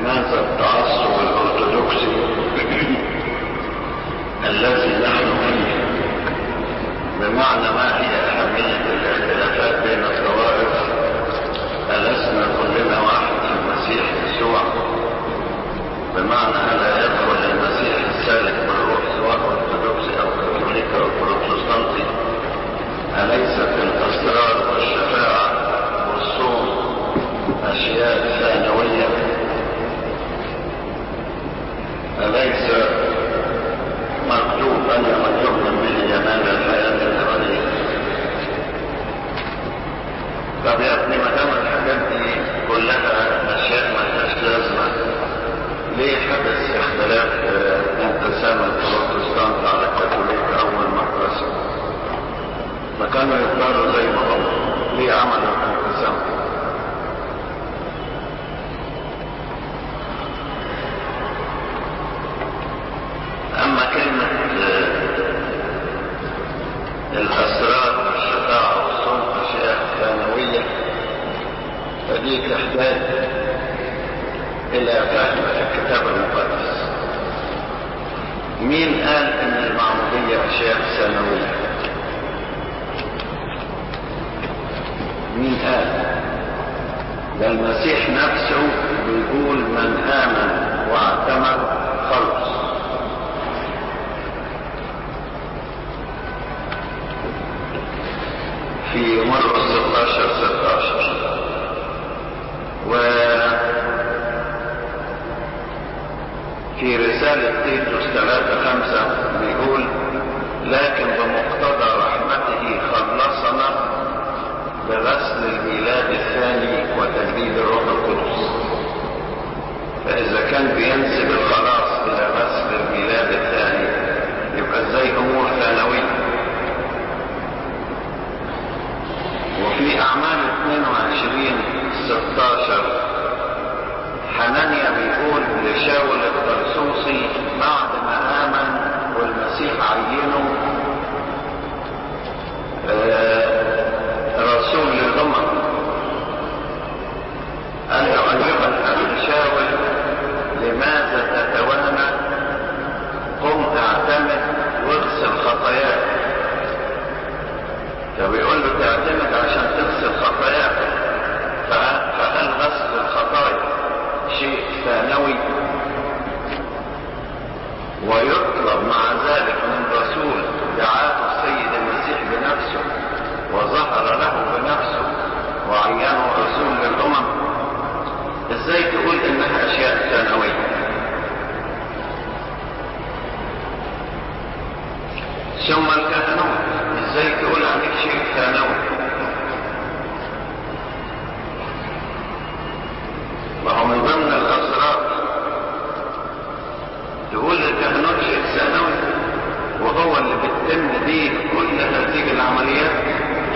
لماذا التعصب الأرثوذكسي الذي نحن فيه بمعنى ما هي أهمية الاختلافات بين الطوائف ألسنا كلنا واحد في المسيح يسوع بمعنى ألا يدخل المسيح السالك بالروح سواء أرثوذكسي أو كاثوليكي أو بروتستانتي أليست الأسرار والشفاعة والصوم أشياء ثانوية أليس مكتوب أن من يؤمن به ينال الحياة الأبدية طب يا ابني ما دام الحاجات دي كلها أشياء ما لهاش لازمة ليه حدث اختلاف انقسام البروتستانت على الكاثوليك أول ما انقسموا؟ ما كانوا يختاروا زي ما هم ليه عملوا الانقسام؟ أما كلمة الأسرار والشفاعة والصوم أشياء ثانوية فدي تحتاج إلى فهم الكتاب المقدس مين قال إن المعمودية أشياء ثانوية؟ مين قال؟ ده المسيح نفسه بيقول من آمن واعتمد خلص في مرقس 16 16 و في رسالة تيتوس 3 5 بيقول لكن بمقتضى رحمته خلصنا بغسل الميلاد الثاني وتجديد الروح القدس فإذا كان بينسب الخلاص إلى غسل الميلاد الثاني يبقى ازاي أمور ثانوية وفي أعمال 22 16 حنانيا بيقول لشاول الطرسوسي بعد ما آمن والمسيح عينه رسول للأمم قال له أيها الأخ شاول لماذا تتوانى قم اعتمد واغسل خطاياك فبيقول له تعتمد عشان تغسل خطاياك فهل غسل الخطايا شيء ثانوي ويطلب مع ذلك من رسول دعاه السيد المسيح بنفسه وظهر له بنفسه وعينه رسول للأمم ازاي تقول انها اشياء ثانوية ثم الكهنوت ازاي تقول عليك شيء ثانوي وهو من ضمن الاسرار تقول الكهنوت شيء ثانوي وهو اللي بتتم بيه كل هذه العمليات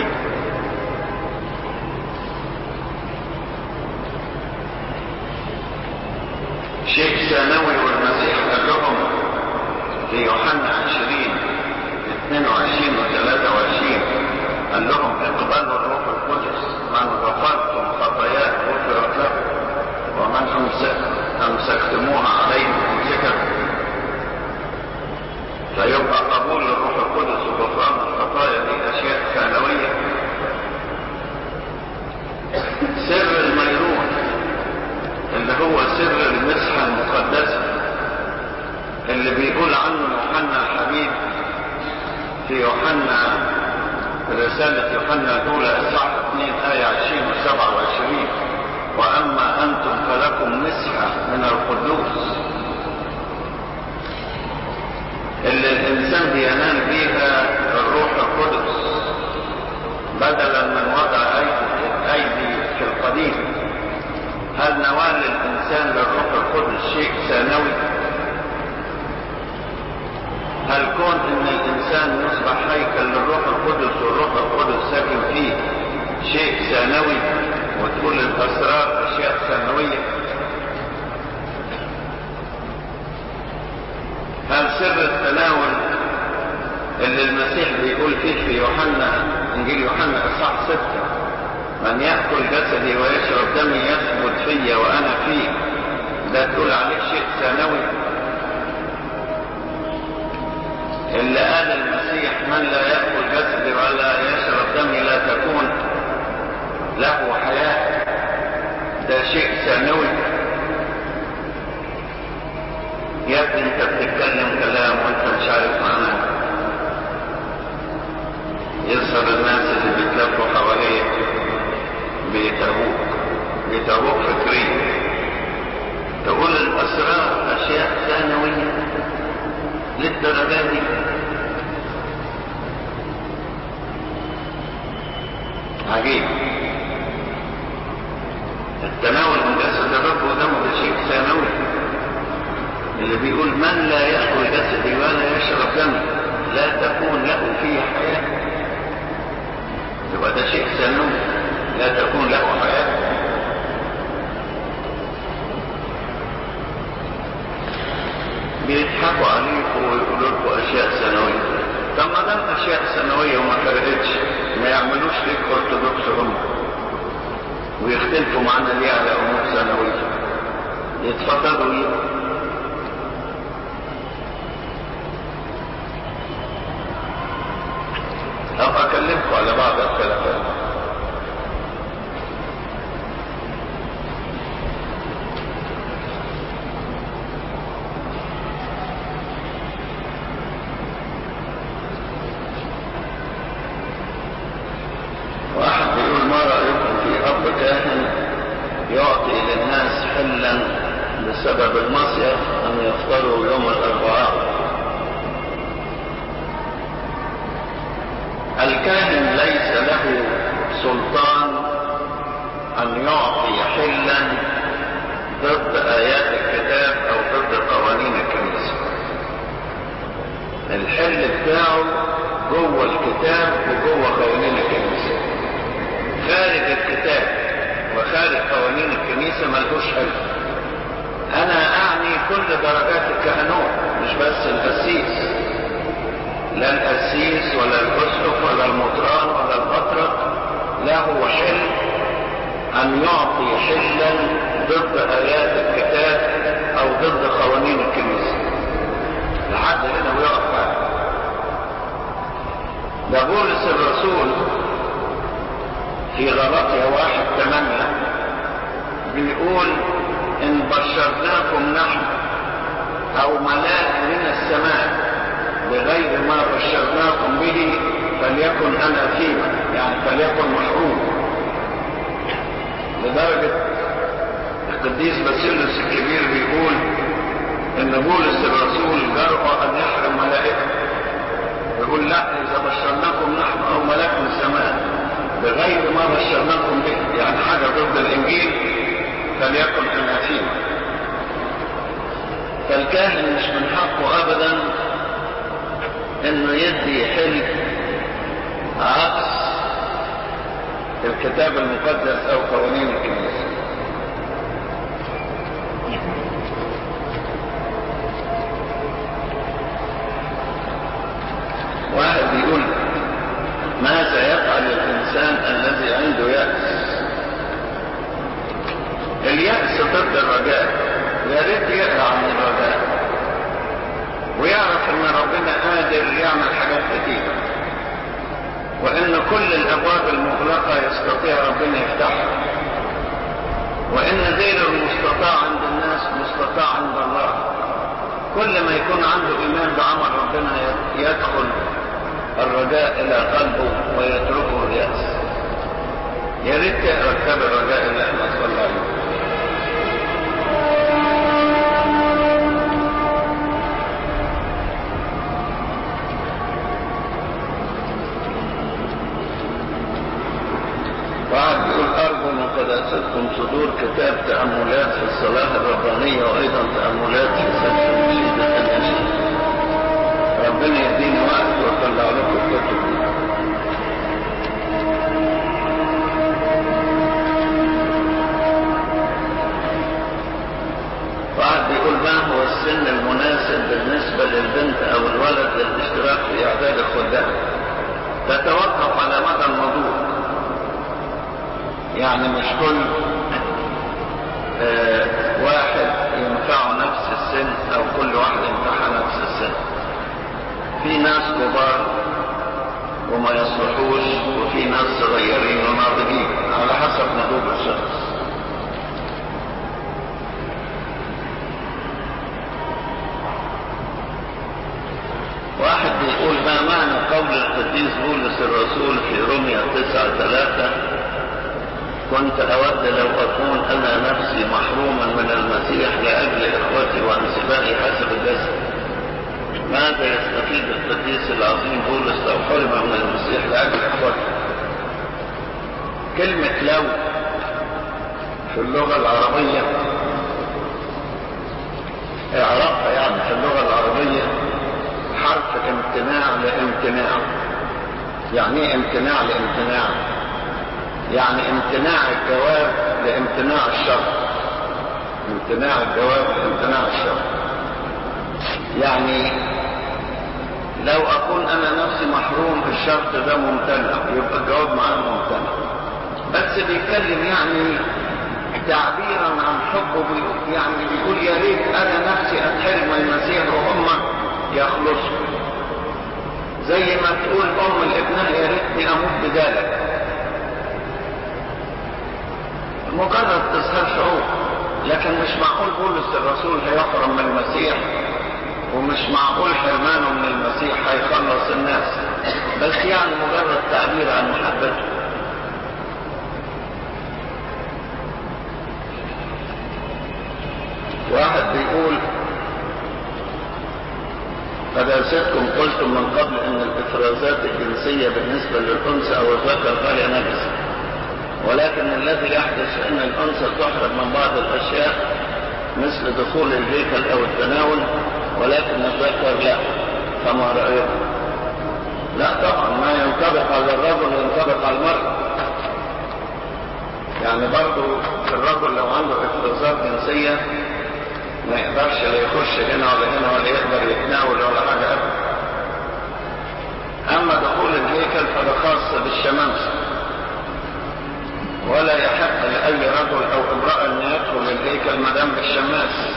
شيء ثانوي والمسيح قال لهم في يوحنا 20 22 و 23 قال لهم اقبلوا الروح القدس من غفرتم خطاياه غفرت له ومن أمسك امسكتموها عليه امسكت فيبقى قبول الروح القدس وغفران الخطايا دي اشياء ثانويه سر الميرون اللي هو سر المسحه المقدسه اللي بيقول عنه يوحنا الحبيب في يوحنا رسالة يوحنا الأولى إصحاح 2 آية 20 و 27 وأما أنتم فلكم مسحة من القدوس اللي الإنسان بينال بيها الروح القدس بدلا من وضع الأيدي في القديم هل نوال الإنسان للروح القدس شيء ثانوي؟ هل كون ان الانسان يصبح هيكل للروح القدس والروح القدس ساكن فيه شيء ثانوي وتقول الاسرار اشياء ثانويه هل سر التناول اللي المسيح بيقول فيه في يوحنا انجيل يوحنا اصحاح ستة من يأكل جسدي ويشرب دمي يثبت فيا وانا فيه ده تقول عليه شيء ثانوي اللي قال المسيح من لا يأكل جسدي ولا يشرب دمي لا تكون له حياة ده شيء ثانوي يا ابني انت بتتكلم كلام وانت مش عارف معناه يظهر الناس اللي بيتلفوا حواليك بيتهوك بيتهوك فكريا تقول الاسرار اشياء ثانويه للدرجه دي عجيب التناول من جسد الرب ودمه ده شيء ثانوي اللي بيقول من لا يأكل جسدي ولا يشرب دمي لا تكون له فيه حياة يبقى ده شيء ثانوي لا تكون له حياة بيضحكوا عليكم ويقولوا لكم اشياء ثانويه طب ما دام اشياء ثانويه وما فرقتش ما يعملوش ليك ارثوذكس هم ويختلفوا معانا ليه على امور ثانويه يتفضلوا ليه ابقى اكلمكم على بعض الكلام واحد بيقول ما رأيكم في أب كاهن يعطي للناس حلا بسبب المصيف أن يفطروا يوم الأربعاء الكاهن ليس له سلطان أن يعطي حلا ضد آيات الكتاب أو ضد قوانين الكنيسة الحل بتاعه جوه الكتاب وجوه قوانين الكنيسة خارج الكتاب وخارج قوانين الكنيسة ملهوش حل أنا أعني كل درجات الكهنوت مش بس القسيس لا القسيس ولا الأسقف ولا المطران ولا البطرك له حل أن يعطي حلا ضد آيات الكتاب أو ضد قوانين الكنيسة لحد هنا ويقف معاه ده بولس الرسول في غلطية واحد ثمانية بيقول إن بشرناكم نحن أو ملاك من السماء بغير ما بشرناكم به فليكن أنا فيما يعني فليكن محروم لدرجة القديس باسيلوس الكبير بيقول إن بولس الرسول جرأ أن يحرم ملائكة يقول لا إذا بشرناكم نحن أو ملاك من السماء بغير ما بشرناكم به يعني حاجة ضد الإنجيل فليكن أناثيما فالكاهن مش من حقه أبدا إنه يدي حل عكس الكتاب المقدس أو قوانين الكنيسة واحد بيقول ماذا يفعل الإنسان الذي عنده يأس اليأس ضد الرجاء يا ريت يقرأ عن الرجاء ويعرف ان ربنا قادر يعمل حاجات كتير وان كل الابواب المغلقة يستطيع ربنا يفتحها وان غير المستطاع عند الناس مستطاع عند الله كل ما يكون عنده ايمان بعمل ربنا يدخل الرجاء الى قلبه ويتركه اليأس يا ريت تقرا كتاب الرجاء اللي احنا صلى عليه واحد بيقول أرجو من قداستكم صدور كتاب تأملات في الصلاة الربانية وأيضا تأملات في سفر النشيد النشيد ربنا يديني وقت وأطلع لكم الكتب دي واحد بيقول ما هو السن المناسب بالنسبة للبنت أو الولد للاشتراك في إعداد الخدام تتوقف على مدى الموضوع يعني مش كل آه واحد ينفع كبار وما يصلحوش وفي ناس صغيرين وناضجين على حسب نضوج الشخص واحد بيقول ما معنى قول القديس بولس الرسول في روميا 9 3 كنت أود لو أكون أنا نفسي محروما من المسيح لأجل إخوتي وأنسبائي حسب الجسد ماذا يستفيد القديس العظيم بولس لو حرم من المسيح لأجل إخوته كلمة لو في اللغة العربية إعرابها يعني في اللغة العربية حرف امتناع لامتناع يعني ايه امتناع لامتناع يعني امتناع الجواب لامتناع الشر امتناع الجواب لامتناع الشر يعني لو اكون انا نفسي محروم الشرط ده ممتنع يبقى الجواب معاه ممتنع بس بيتكلم يعني تعبيرا عن حبه بيقول يعني بيقول يا ريت انا نفسي اتحرم المسيح وهم يخلصوا زي ما تقول ام لابنها يا ريتني اموت بذلك مجرد اظهار شعور لكن مش معقول بولس الرسول هيحرم من المسيح ومش معقول حرمانه من المسيح هيخلص الناس بس يعني مجرد تعبير عن محبته واحد بيقول قداستكم قلتم من قبل ان الافرازات الجنسية بالنسبة للانثى او الذكر فهي نجسة ولكن الذي يحدث ان الانثى تحرم من بعض الاشياء مثل دخول الهيكل او التناول ولكن الذكر لا فما رأيكم لا طبعا ما ينطبق على الرجل ينطبق على المرأة يعني برضو الرجل لو عنده افرازات جنسية ما يقدرش لا يخش هنا ولا هنا ولا يقدر يتناول ولا حاجة أبدا أما دخول الهيكل فده خاص بالشمامسة ولا يحق لأي رجل أو امرأة أن يدخل الهيكل ما دام بالشماس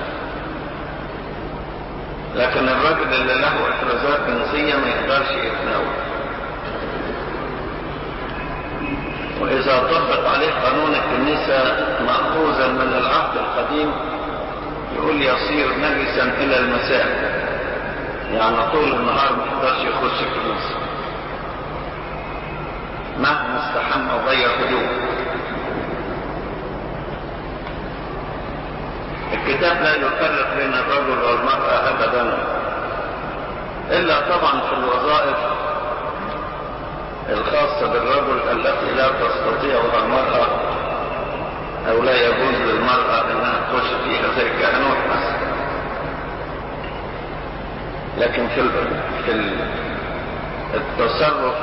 لكن الرجل اللي له افرازات جنسية ما يقدرش يتناول وإذا طبق عليه قانون الكنيسة مأخوذا من العهد القديم يقول يصير نجسا إلى المساء يعني طول النهار ما يقدرش يخش الكنيسة مهما استحمى وغير هدوء الكتاب لا يفرق بين الرجل والمرأة أبدا إلا طبعا في الوظائف الخاصة بالرجل التي لا تستطيعها المرأة أو لا يجوز للمرأة أنها تخش فيها زي الكهنوت مثلا لكن في في التصرف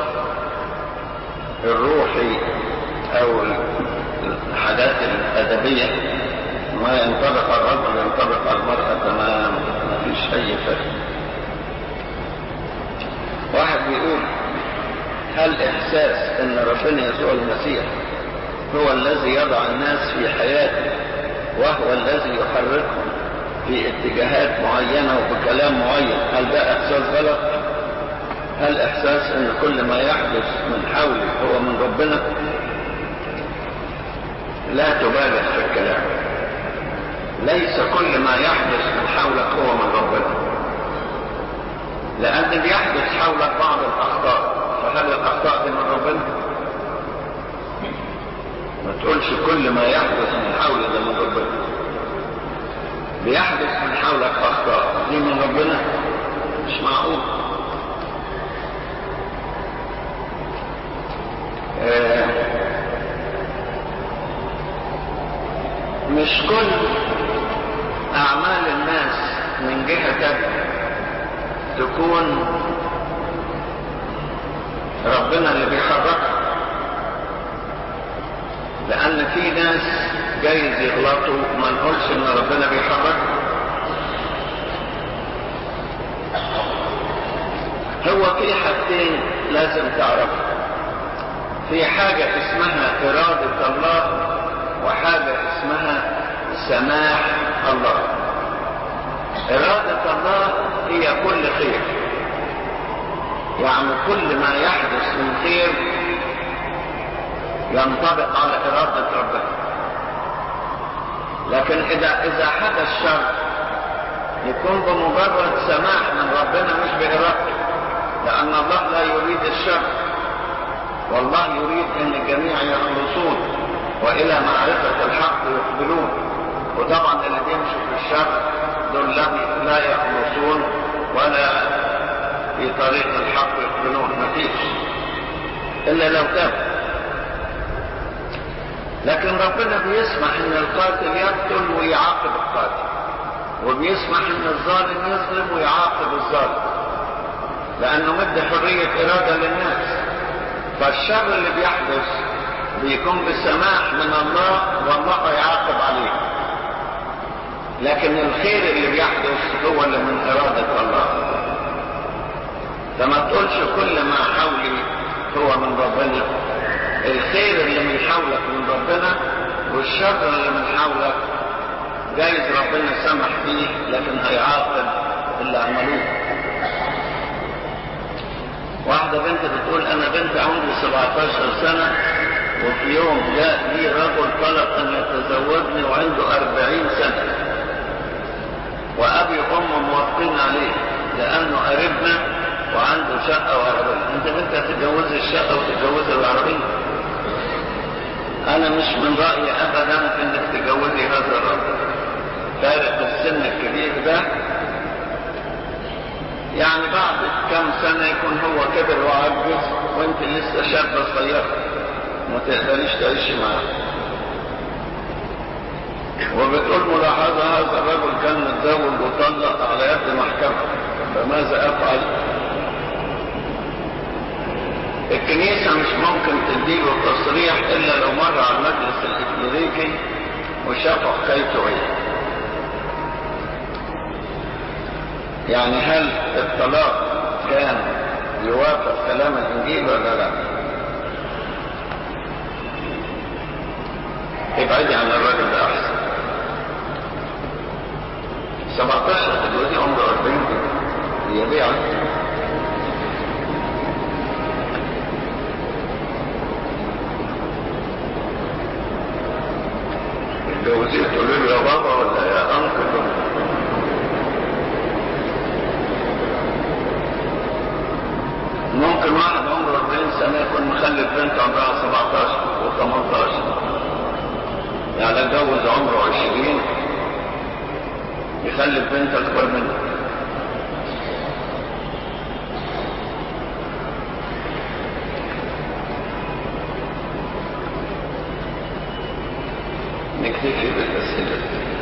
الروحي أو الحاجات الأدبية ما ينطبق على الرجل ينطبق على المرأة تمام ما فيش أي فرق واحد بيقول هل إحساس أن ربنا يسوع المسيح هو الذي يضع الناس في حياته وهو الذي يحركهم في اتجاهات معينة وبكلام معين هل ده احساس غلط هل احساس ان كل ما يحدث من حولي هو من ربنا لا تبالغ في الكلام ليس كل ما يحدث من حولك هو من ربنا لان بيحدث حولك بعض الاخطاء فهل الاخطاء دي من ربنا ما تقولش كل ما يحدث من حولك ده من ربنا بيحدث من حولك اخطاء دي من ربنا مش معقول آه مش كل اعمال الناس من جهتك تكون ربنا اللي بيحركها لان في ناس جايز يغلطوا ما نقولش ان ربنا بيحركها هو في حاجتين لازم تعرفها في حاجة اسمها إرادة الله وحاجة اسمها سماح الله إرادة الله هي كل خير يعني كل ما يحدث من خير ينطبق على إرادة ربنا لكن إذا إذا حدث شر يكون بمجرد سماح من ربنا مش بإرادته لأن الله لا يريد الشر والله يريد أن الجميع يخلصون وإلى معرفة الحق يقبلون وطبعا اللي بيمشوا في الشر دول لا يخلصون ولا في طريق الحق يقبلون مفيش إلا لو تابوا لكن ربنا بيسمح ان القاتل يقتل ويعاقب القاتل وبيسمح ان الظالم يظلم ويعاقب الظالم لانه مد حرية ارادة للناس فالشر اللي بيحدث بيكون بسماح من الله والله يعاقب عليه لكن الخير اللي بيحدث هو اللي من ارادة الله فما تقولش كل ما حولي هو من ربنا الخير اللي من حولك من ربنا والشر اللي من حولك جايز ربنا سمح فيه لكن هيعاقب اللي عملوه واحدة بنت بتقول أنا بنت عمري 17 سنة وفي يوم جاء لي رجل طلب أن يتزوجني وعنده 40 سنة وأبي وأمه موافقين عليه لأنه قريبنا وعنده شقة وعربية أنت بنت هتتجوزي الشقة وتتجوزي العربية انا مش من رأيي ابدا انك تجوزي هذا الرجل فارق السن الكبير ده يعني بعد كم سنة يكون هو كبر وعجز وانت لسه شابة صغيرة ما تقدريش تعيشي معاه وبتقول ملاحظة هذا الرجل كان متزوج وطلق على يد محكمة فماذا افعل؟ الكنيسة مش ممكن تديله تصريح إلا لو مر على المجلس الإكليريكي وشافوا حكايته إيه. يعني هل الطلاق كان يوافق كلام الإنجيل ولا لا؟ ابعدي عن الراجل ده أحسن. 17 دلوقتي عمره 40 هي بيعة جوزيه تقول له يا بابا ولا يا انكل ممكن واحد عمره 40 سنه يكون مخلف بنت عمرها 17 و18 يعني اتجوز عمره 20 يخلف بنت اكبر منه نكتفي بالأسئلة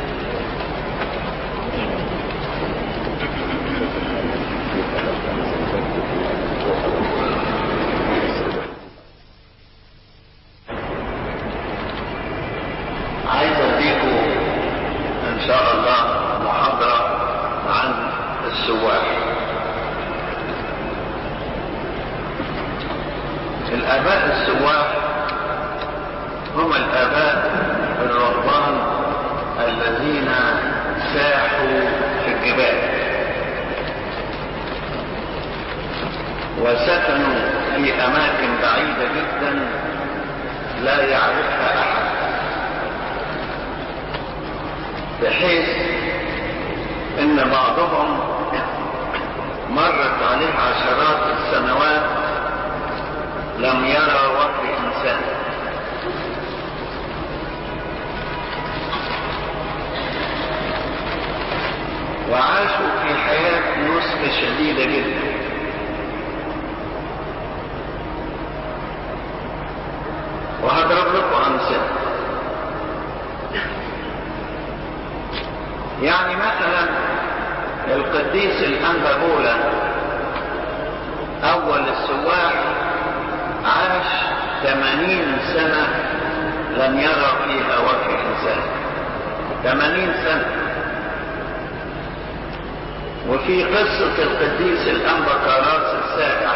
عايز اديكم ان شاء الله محاضرة عن السواح الاباء السواح هم الاباء الرهبان الذين ساحوا في الجبال وسكنوا في اماكن بعيدة جدا لا يعرفها احد بحيث ان بعضهم مرت عليه عشرات السنوات لم يرى وجه انسان وعاشوا في حياة نسك شديدة جدا وهضرب لكم أمثلة يعني مثلا القديس الأنبابولا أول السواح عاش ثمانين سنة لم يرى فيها وجه إنسان ثمانين سنة وفي قصة القديس الأنبا كاراس السابع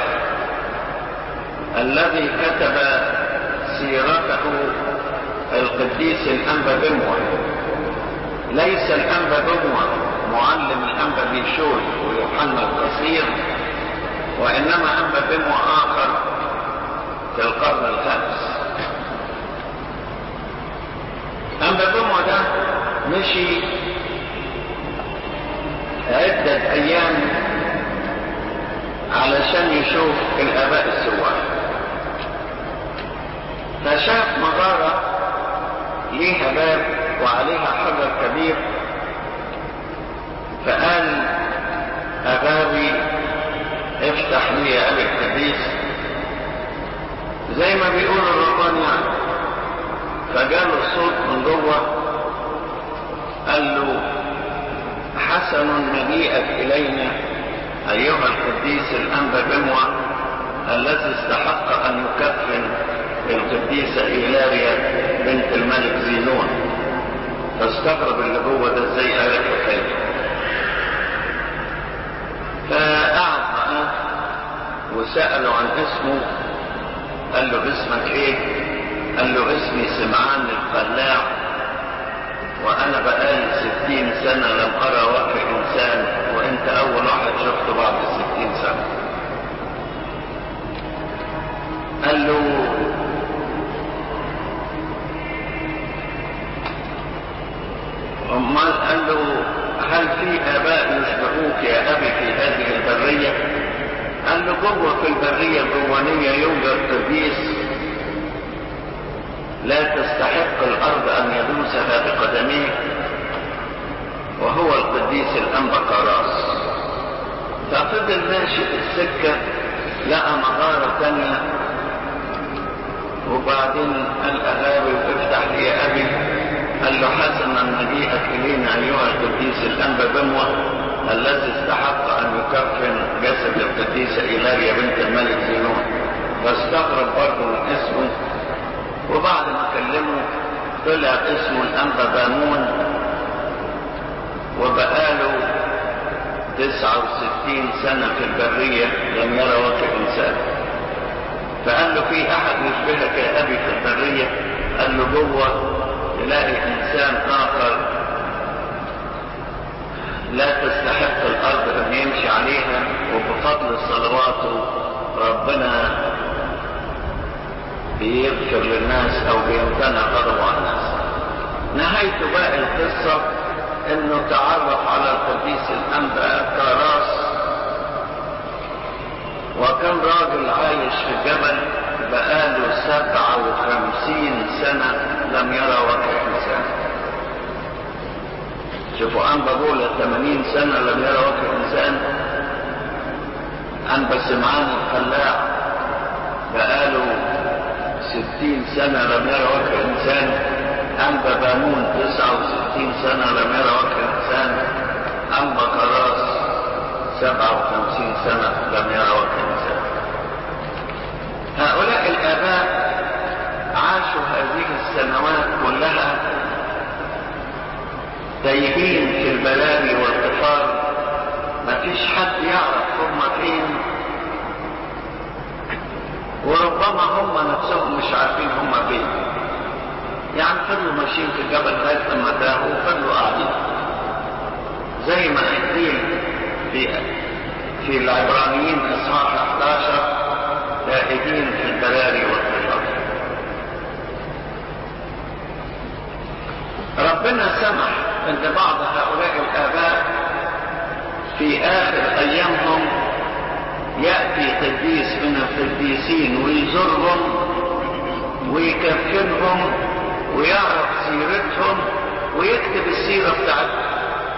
الذي كتب سيرته القديس الأنبا بموع ليس الأنبا بموع معلم الأنبا بيشوي ويوحنا القصير وإنما أنبا بمو آخر في القرن الخامس أنبا بمو ده مشي عدة أيام علشان يشوف الآباء السواح فشاف مغارة ليها باب وعليها حجر كبير فقال أبابي افتح لي يا أبي القديس زي ما بيقول الربان يعني فجاله الصوت من جوه قال له حسن مجيئك إلينا أيها القديس الأنبا بموع الذي استحق أن يكفن القديسة إيلاريا بنت الملك زينون فاستغرب اللي جوه ده ازاي عرف حكايته فقعد معاه وسأله عن اسمه قال له اسمك ايه قال له اسمي سمعان القلاع وانا بقالي ستين سنة لم ارى وجه انسان وانت اول واحد شفته بعد ستين سنة قال له امال قال له هل في اباء يشبهوك يا ابي في هذه البرية قال له جوه في البرية الجوانية يوجد قديس لا تستحق الارض ان يدوسها بقدميه وهو القديس الانبا قراص ففضل ماشي في السكة لقى مغارة تانية وبعدين قال أغابي افتح لي يا أبي قال له حسنا مجيئك إلينا أيها القديس الأنبا بموة الذي استحق أن يكفن جسد القديسة إيلاريا بنت الملك زينون فاستغرب برضه من اسمه وبعد ما كلمه طلع اسمه الأنبا بامون وبقاله تسعة وستين سنة في البرية لم يرى وجه إنسان فقال له في أحد يشبهك يا أبي في البرية قال له جوه تلاقي إنسان آخر لا تستحق الأرض أن يمشي عليها وبفضل صلواته ربنا بيغفر للناس أو بيمتنع غضبه على الناس نهاية بقى القصة انه تعرف على القديس الانبا كاراس وكان راجل عايش في الجبل بقاله سبعة وخمسين سنة لم يرى وجه انسان شوفوا انبا بولا ثمانين سنة لم يرى وجه انسان انبا سمعان الخلاع بقاله ستين سنة لم يرى وجه انسان أنبا بامون تسعة وستين سنة لم يرى وجه إنسان أنبا كراس سبعة وخمسين سنة لم يرى وجه إنسان هؤلاء الآباء عاشوا هذه السنوات كلها تايهين في البلاد والقفار ما فيش حد يعرف هم فين وربما هم نفسهم مش عارفين هم فين يعني فضلوا ماشيين في الجبل لغايه لما تاهوا وفضلوا قاعدين زي ما قايلين في في العبرانيين اصحاح 11 تائهين في البراري والقفار ربنا سمح ان بعض هؤلاء الاباء في اخر ايامهم ياتي قديس من القديسين ويزورهم ويكفنهم ويعرف سيرتهم ويكتب السيرة بتاعتهم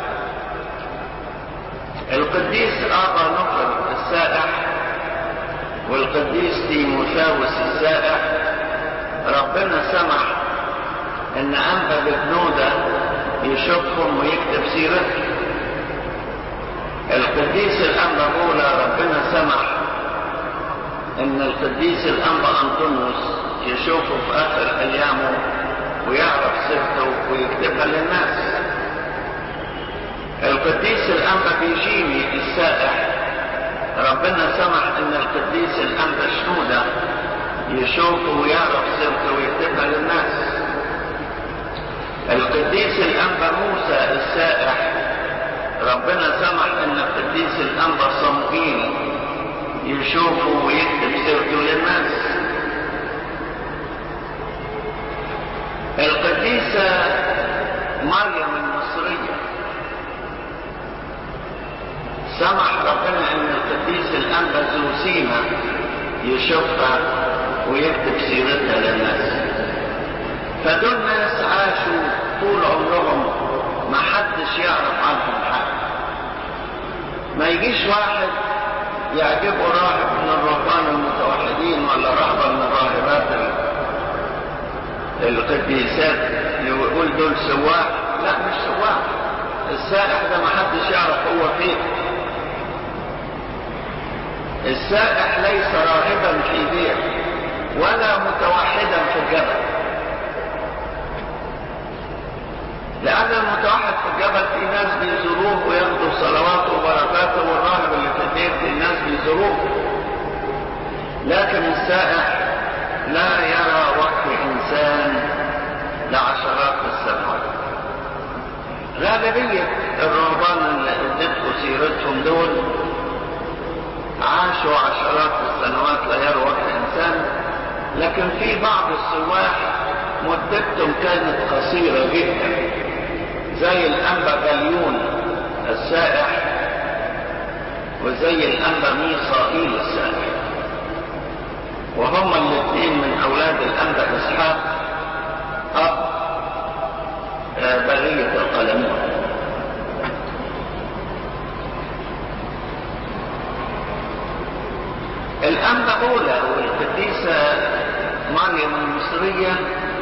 القديس آبا نقر السائح والقديس تيموثاوس السائح ربنا سمح ان انبا ببنودة يشوفهم ويكتب سيرتهم القديس الانبا بولا ربنا سمح ان القديس الانبا انطونيوس يشوفه في اخر ايامه ويعرف سيرته ويكتبها للناس القديس الانبا بيجيني السائح ربنا سمح ان القديس الانبا شنودة يشوفه ويعرف سيرته ويكتبها للناس القديس الانبا موسى السائح ربنا سمح ان القديس الانبا صموئيل يشوفه ويكتب سيرته للناس القديسة مريم المصرية سمح ربنا ان القديس الانبا زوسيما يشوفها ويكتب سيرتها للناس فدول ناس عاشوا طول عمرهم ما حدش يعرف عنهم حاجه ما يجيش واحد يعجبه راهب من الرهبان المتوحدين ولا رهبه من الراهبات القديسات يقول دول سواح لا مش سواح السائح ده ما حدش يعرف هو فين السائح ليس راهبا في بير ولا متوحدا في الجبل لأن المتوحد في الجبل في ناس بيزوروه وياخدوا صلواته وبركاته والراهب اللي في البيت في ناس بيزوروه لكن السائح لا يرى وجه إنسان لعشرات السنوات غالبية الرهبان اللي اديتكم سيرتهم دول عاشوا عشرات السنوات لا يروا وجه إنسان لكن في بعض السواح مدتهم كانت قصيرة جدا زي الأنبا غليون السائح وزي الأنبا ميصائيل السائح وهما الاثنين من أولاد الأنبا إسحاق أب بغية القلمون الأنبا أولى والقديسة مريم المصرية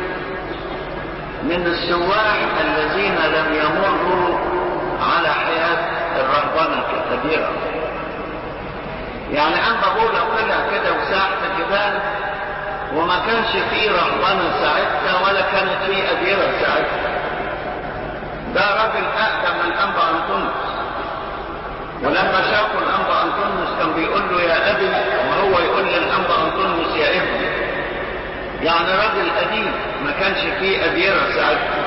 من السواح الذين لم يمروا على حياة الرهبنة الكبيرة يعني أنبا أولى طلع كده وساح في الجبال وما كانش فيه رهبنة ساعتها ولا كانت فيه أديرة ساعتها ده راجل أقدم من أنبا أنطونيوس ولما شافوا الأنبا أنطونيوس كان بيقول له يا أبي وهو يقول للأنبا أنطونيوس يا ابني يعني راجل قديم ما كانش فيه أديرة ساعتها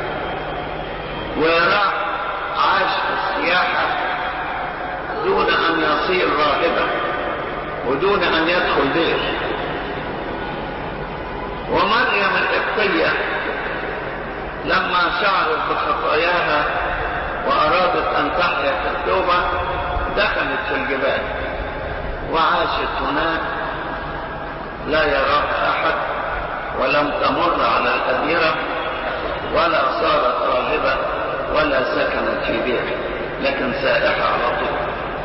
وراح عاش في السياحة دون أن يصير راهبا ودون أن يدخل بير ومريم القبطية لما شعرت بخطاياها وأرادت أن تحيا في التوبة دخلت في الجبال وعاشت هناك لا يراها أحد ولم تمر على الأديرة ولا صارت راهبة ولا سكنت في بيت لكن سائحة على طول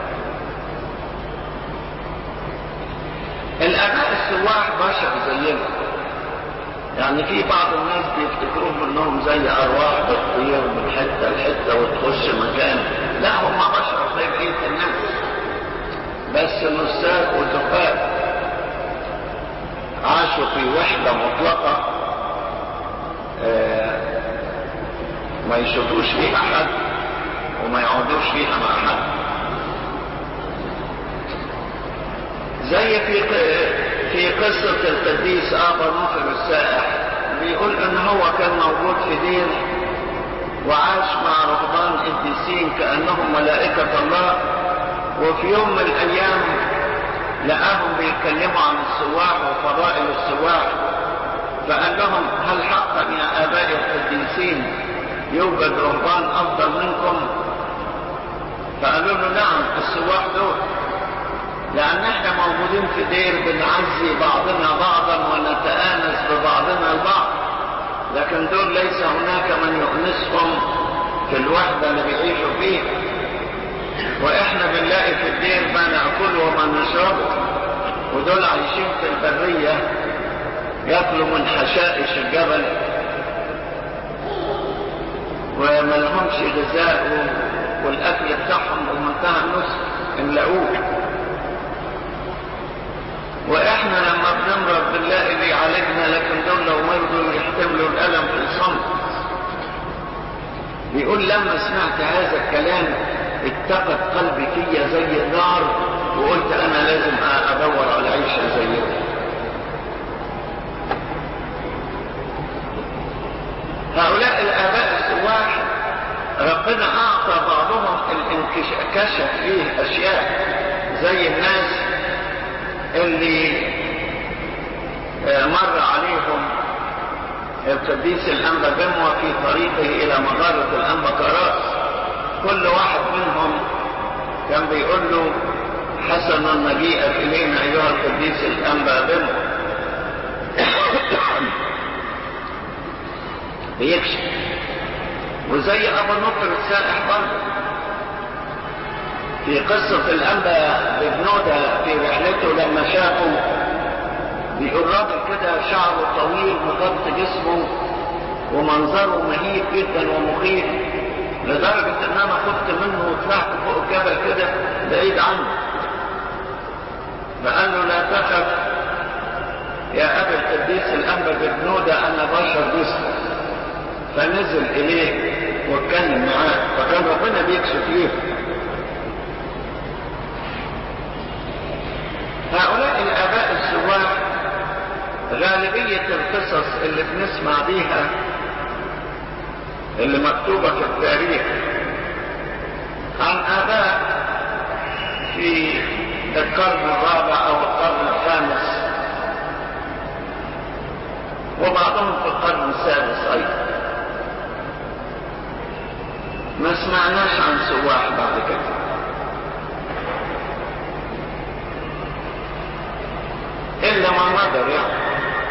الآباء السواح بشر زينا يعني في بعض الناس بيفتكروهم انهم زي ارواح بتطير من حته لحته وتخش مكان لا هم بشر زي بقيه الناس بس نساك وزفاف عاشوا في وحده مطلقه آه ما يشوفوش فيها حد وما يقعدوش فيها مع حد زي في في قصة القديس آبا نوفل السائح بيقول إن هو كان موجود في دير وعاش مع رهبان قديسين كأنهم ملائكة الله وفي يوم من الأيام لقاهم بيتكلموا عن السواح وفضائل السواح فقال لهم هل حقا يا آباء القديسين يوجد رهبان أفضل منكم؟ فقالوا له نعم السواح دول لأن احنا موجودين في دير بنعزي بعضنا بعضا ونتآنس ببعضنا البعض لكن دول ليس هناك من يؤنسهم في الوحدة اللي بيعيشوا فيها وإحنا بنلاقي في الدير ما نأكله وما نشربه ودول عايشين في البرية ياكلوا من حشائش الجبل وما لهمش غذاء والأكل بتاعهم بمنتهى النصف نلاقوه واحنا لما بنمرض بنلاقي اللي يعالجنا لكن دول لو مرضوا يحتملوا الالم في الصمت بيقول لما سمعت هذا الكلام اتقت قلبي فيا زي النار وقلت انا لازم ادور على عيشه زيهم هؤلاء الاباء السواح ربنا اعطى بعضهم الانكشاف فيه اشياء زي الناس اللي مر عليهم القديس الأنبا بموى في طريقه إلى مغارة الأنبا كراس كل واحد منهم كان بيقول له حسن مجيئك إلينا أيها القديس الأنبا بموى بيكشف وزي أبو نطر السائح برضه في قصة الأنبا ببنودة في رحلته لما شافوا بيقول راجل كده شعره طويل مغطي جسمه ومنظره مهيب جدا ومخيف لدرجة ان انا خفت منه وطلعت فوق الجبل كده بعيد عنه فقال له لا تخف يا ابا القديس الانبا ببنودة انا بشر جسم فنزل اليه واتكلم معاه فكان ربنا بيكشف ليه هؤلاء الاباء السواح غالبية القصص اللي بنسمع بيها اللي مكتوبة في التاريخ عن آباء في القرن الرابع أو القرن الخامس وبعضهم في القرن السادس أيضا ما سمعناش عن سواح بعد كده إلا ما نظر يعني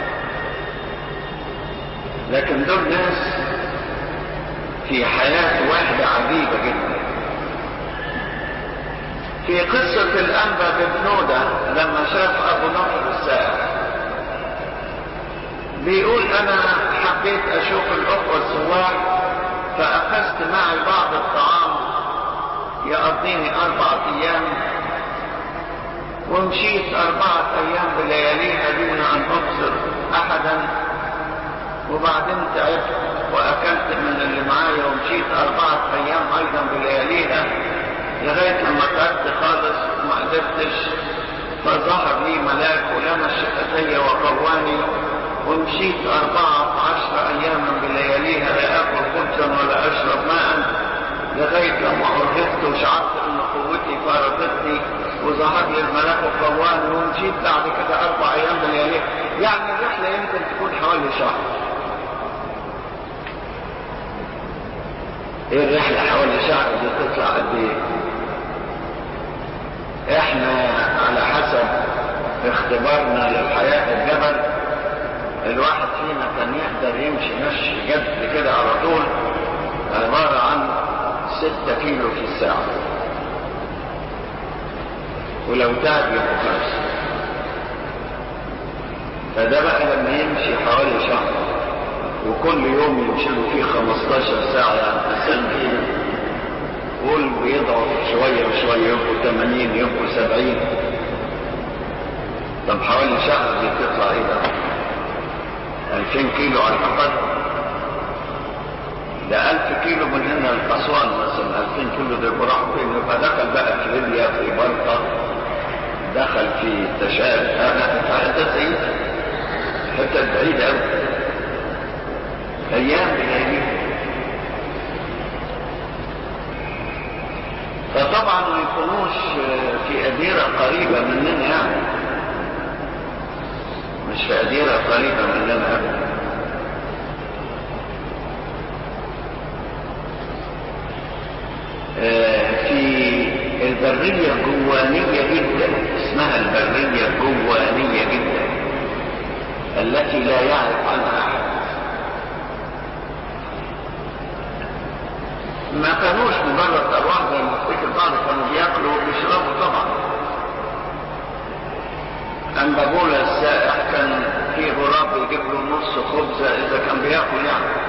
لكن دول ناس في حياة واحدة عجيبة جدا في قصة الأنبا ببنودة لما شاف أبو نصر السائح بيقول أنا حبيت أشوف الأخوة السواح فأخذت معي بعض الطعام يقضيني أربعة أيام ومشيت أربعة أيام بلياليها دون أن أبصر أحدا وبعدين تعبت وأكلت من اللي معايا ومشيت أربعة أيام أيضا بلياليها لغاية لما تعبت خالص وما قدرتش فظهر لي ملاك ولمس شفتي وقواني ومشيت أربعة عشر أياما بلياليها لا آكل خبزا ولا أشرب ماء لغاية لما أرهقت وشعرت أن قوتي فارقتني وظهر لي الملاك وقواني ومشيت بعد كده أربع أيام بلياليها يعني الرحلة يمكن تكون حوالي شهر ايه الرحلة حوالي شهر دي تطلع قد ايه احنا على حسب اختبارنا للحياة الجبل الواحد فينا كان يقدر يمشي مشي جد كده على طول عبارة عن ستة كيلو في الساعة ولو تعب يبقى خمسة فده بقى لما يمشي حوالي شهر وكل يوم يمشي له فيه 15 ساعة يعني 90 كيلو قول بيضعف شوية وشوية يبقوا 80 يبقوا 70 طب حوالي شهر دي تطلع ايه ده 2000 كيلو على الأقل ده 1000 كيلو من هنا لأسوان مثلا 2000 كيلو ده راحوا فين يبقى دخل بقى في ليبيا في بلطة دخل في تشاد هذا في حتة بعيدة حتة بعيدة أوي أيام بلياليها فطبعا ما يكونوش في أديرة قريبة مننا يعني مش في أديرة قريبة مننا أبدا في البرية الجوانية جدا اسمها البرية الجوانية جدا التي لا يعرف عنها أحد ما كانوش مجرد أرواح زي ما افتكر بعض كانوا بياكلوا وبيشربوا طبعا أما بولا السائح كان في غراب يجيب له نص خبزة إذا كان بياكل يعني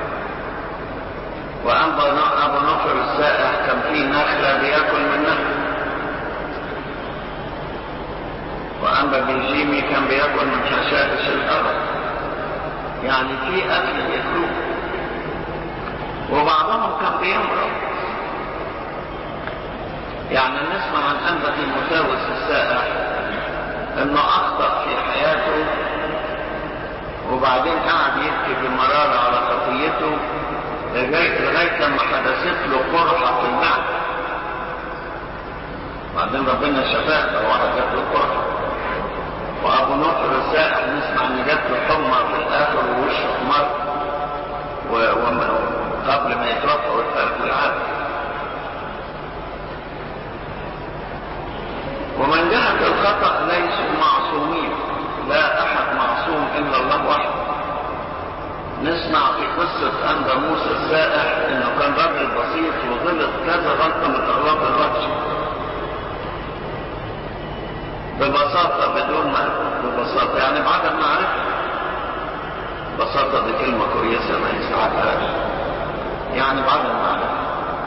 وأما أبو نصر السائح كان في نخلة بياكل منها وأما بيجيمي كان بياكل من حشائش الأرض يعني في أكل ياكلوه وبعضهم كان بيمرض يعني نسمع عن أنبا تيموثاوس السائح انه اخطأ في حياته وبعدين قعد يبكي بمرارة على خطيته لغاية لما حدثت له قرحة في المعدة بعدين ربنا شفاه لو واحد جات له قرحة وابو نصر السائح نسمع ان جات له حمى في الاخر ووشه احمر وقبل ما يتوفى ويترك العالم ومن جهة الخطأ ليسوا معصومين لا أحد معصوم إلا الله وحده نسمع في قصة أنبا موسى السائح إنه كان راجل بسيط وغلط كذا غلطة من الأغلاط الوحشة ببساطة بدون ما ببساطة يعني بعدم معرفة بساطة دي كلمة كويسة ما يسعدهاش يعني بعدم معرفة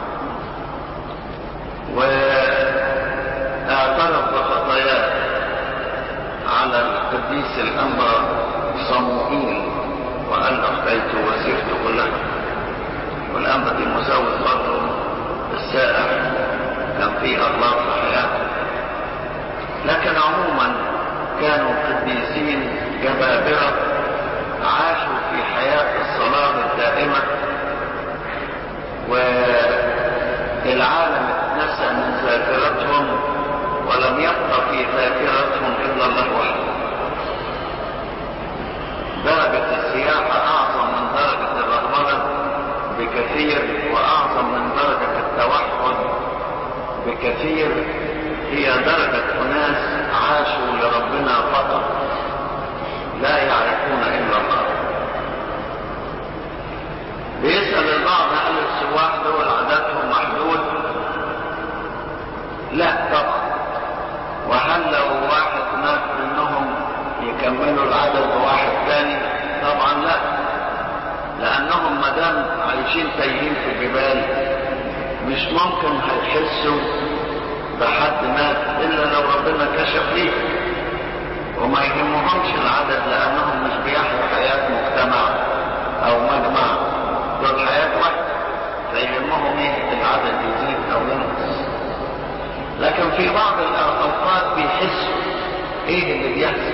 واعترف بخطاياه على القديس الأنبا صموئيل وقال له حكايته وسيرته كلها والأنبا دي مساوس برضه السائح كان فيه أغلاط في حياته لكن عموما كانوا قديسين جبابرة عاشوا في حياة الصلاة الدائمة والعالم اتنسى من ذاكرتهم ولم يبقى في ذاكرتهم إلا الله وحده درجة السياحة أعظم من درجة الرهبنة بكثير وأعظم من درجة التوحد بكثير هي درجة أناس عاشوا لربنا فقط لا يعرفون إلا الله بيسأل البعض هل السواح دول عددهم محدود لا طبعا وهل لو واحد مات منهم يكملوا العدد بواحد تاني طبعا لا لانهم ما دام عايشين تايهين في الجبال مش ممكن هيحسوا بحد مات الا لو ربنا كشف ليه وما يهمهمش العدد لانهم مش بيحيوا حياه مجتمع او مجمع دول حياه واحده فيهمهم ايه العدد يزيد او ينقص لكن في بعض الاوقات بيحسوا ايه اللي بيحصل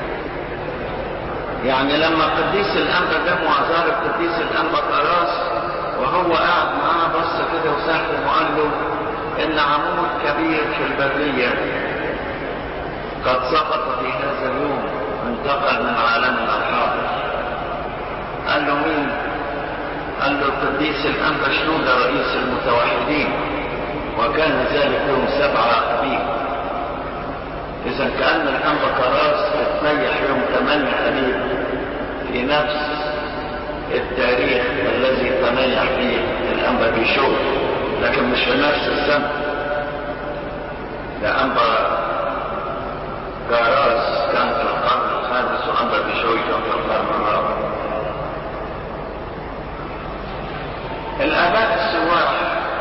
يعني لما قديس الانبا جاب معذار القديس الانبا قراص وهو قاعد معاه بص كده وسحب وقال له ان عمود كبير في البريه قد سقط في هذا اليوم انتقل من عالمنا الحاضر قال له مين قال له القديس الانبا شنودة رئيس المتوحدين وكان ذلك يوم سبعة أبيب إذا كأن الأنبا كراس اتنيح يوم 8 أبيب في نفس التاريخ الذي تنيح فيه الأنبا بيشوف لكن مش في نفس السنة الأنبا كراس كان في القرن الخامس وأنبا بيشوي كان في القرن الرابع الآباء السواح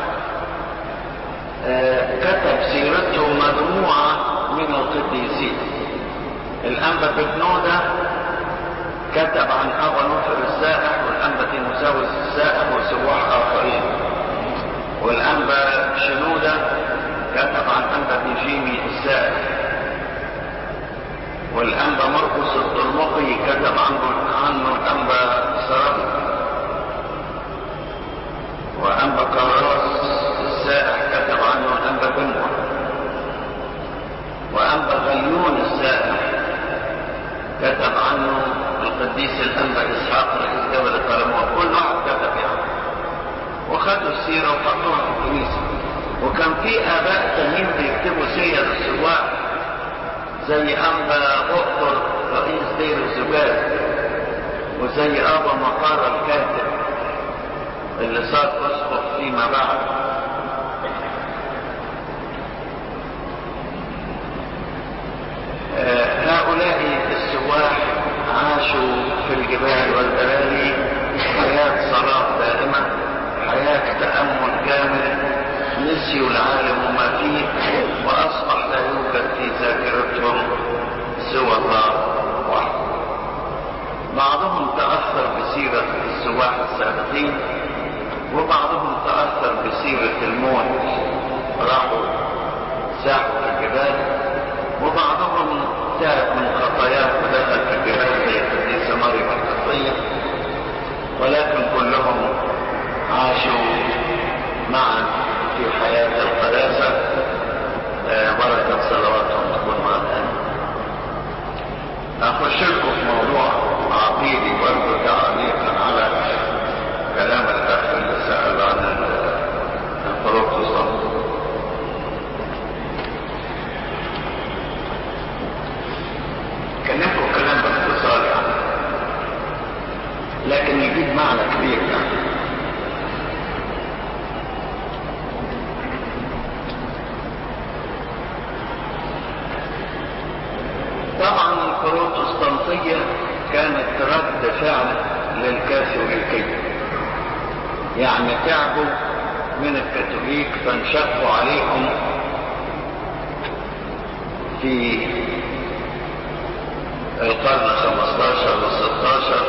كتب سيرتهم مجموعة من القديسين الأنبا ببنودة كتب عن أبا نصر السائح والأنبا تيموساوس السائح وسواح آخرين والأنبا شنودة كتب عن أنبا بيجيمي السائح والأنبا مرقس الطرمقي كتب عنه عنه الأنبا سرابي وأنبا كراس السائح كتب عنه الأنبا بنوة وأنبا غيون السائح كتب عنه القديس الأنبا إسحاق رئيس جبل القلمون كل واحد كتب يعني وخدوا السيرة وحطوها في الكنيسة وكان في آباء تانيين بيكتبوا سير السواق زي أنبا بؤطر رئيس دير الزجاج وزي أبا مقار الكاتب اللي صار أسقف فيما بعد هؤلاء السواح عاشوا في الجبال والبراري حياة صلاة دائمة حياة تأمل كامل نسيوا العالم وما فيه وأصبح لا يوجد في ذاكرتهم سوى الله وحده بعضهم تأثر بسيرة السواح السابقين وبعضهم تأثر بسيرة الموت راحوا ساحوا في الجبال وبعضهم تاب من خطاياه ودخل في الجبال زي القديسة مريم القبطية ولكن كلهم عاشوا معا في حياة القداسة بركة صلواتهم تكون مع الآن رد فعل للكاثوليكية يعني تعبوا من الكاثوليك فانشقوا عليهم في القرن 15 و 16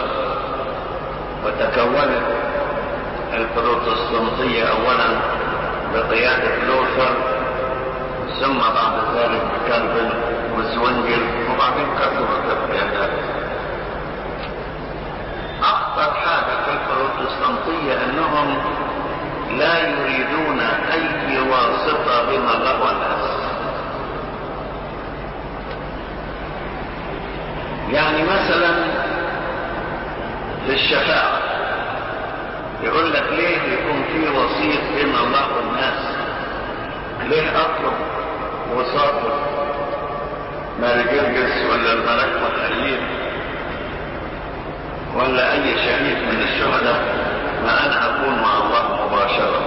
وتكونت البروتستانتية أولا بقيادة لوثر ثم بعد ذلك كالفن وزوينجل وبعدين كثرت القيادات أخطر حاجة في البروتستانتية أنهم لا يريدون أي واسطة بين الله والناس يعني مثلا في الشفاعة يقول لك ليه يكون في وسيط بين الله والناس ليه اطلب وساطة ماري جرجس ولا الملك مخيل ولا اي شهيد من الشهداء ما انا اكون مع الله مباشرة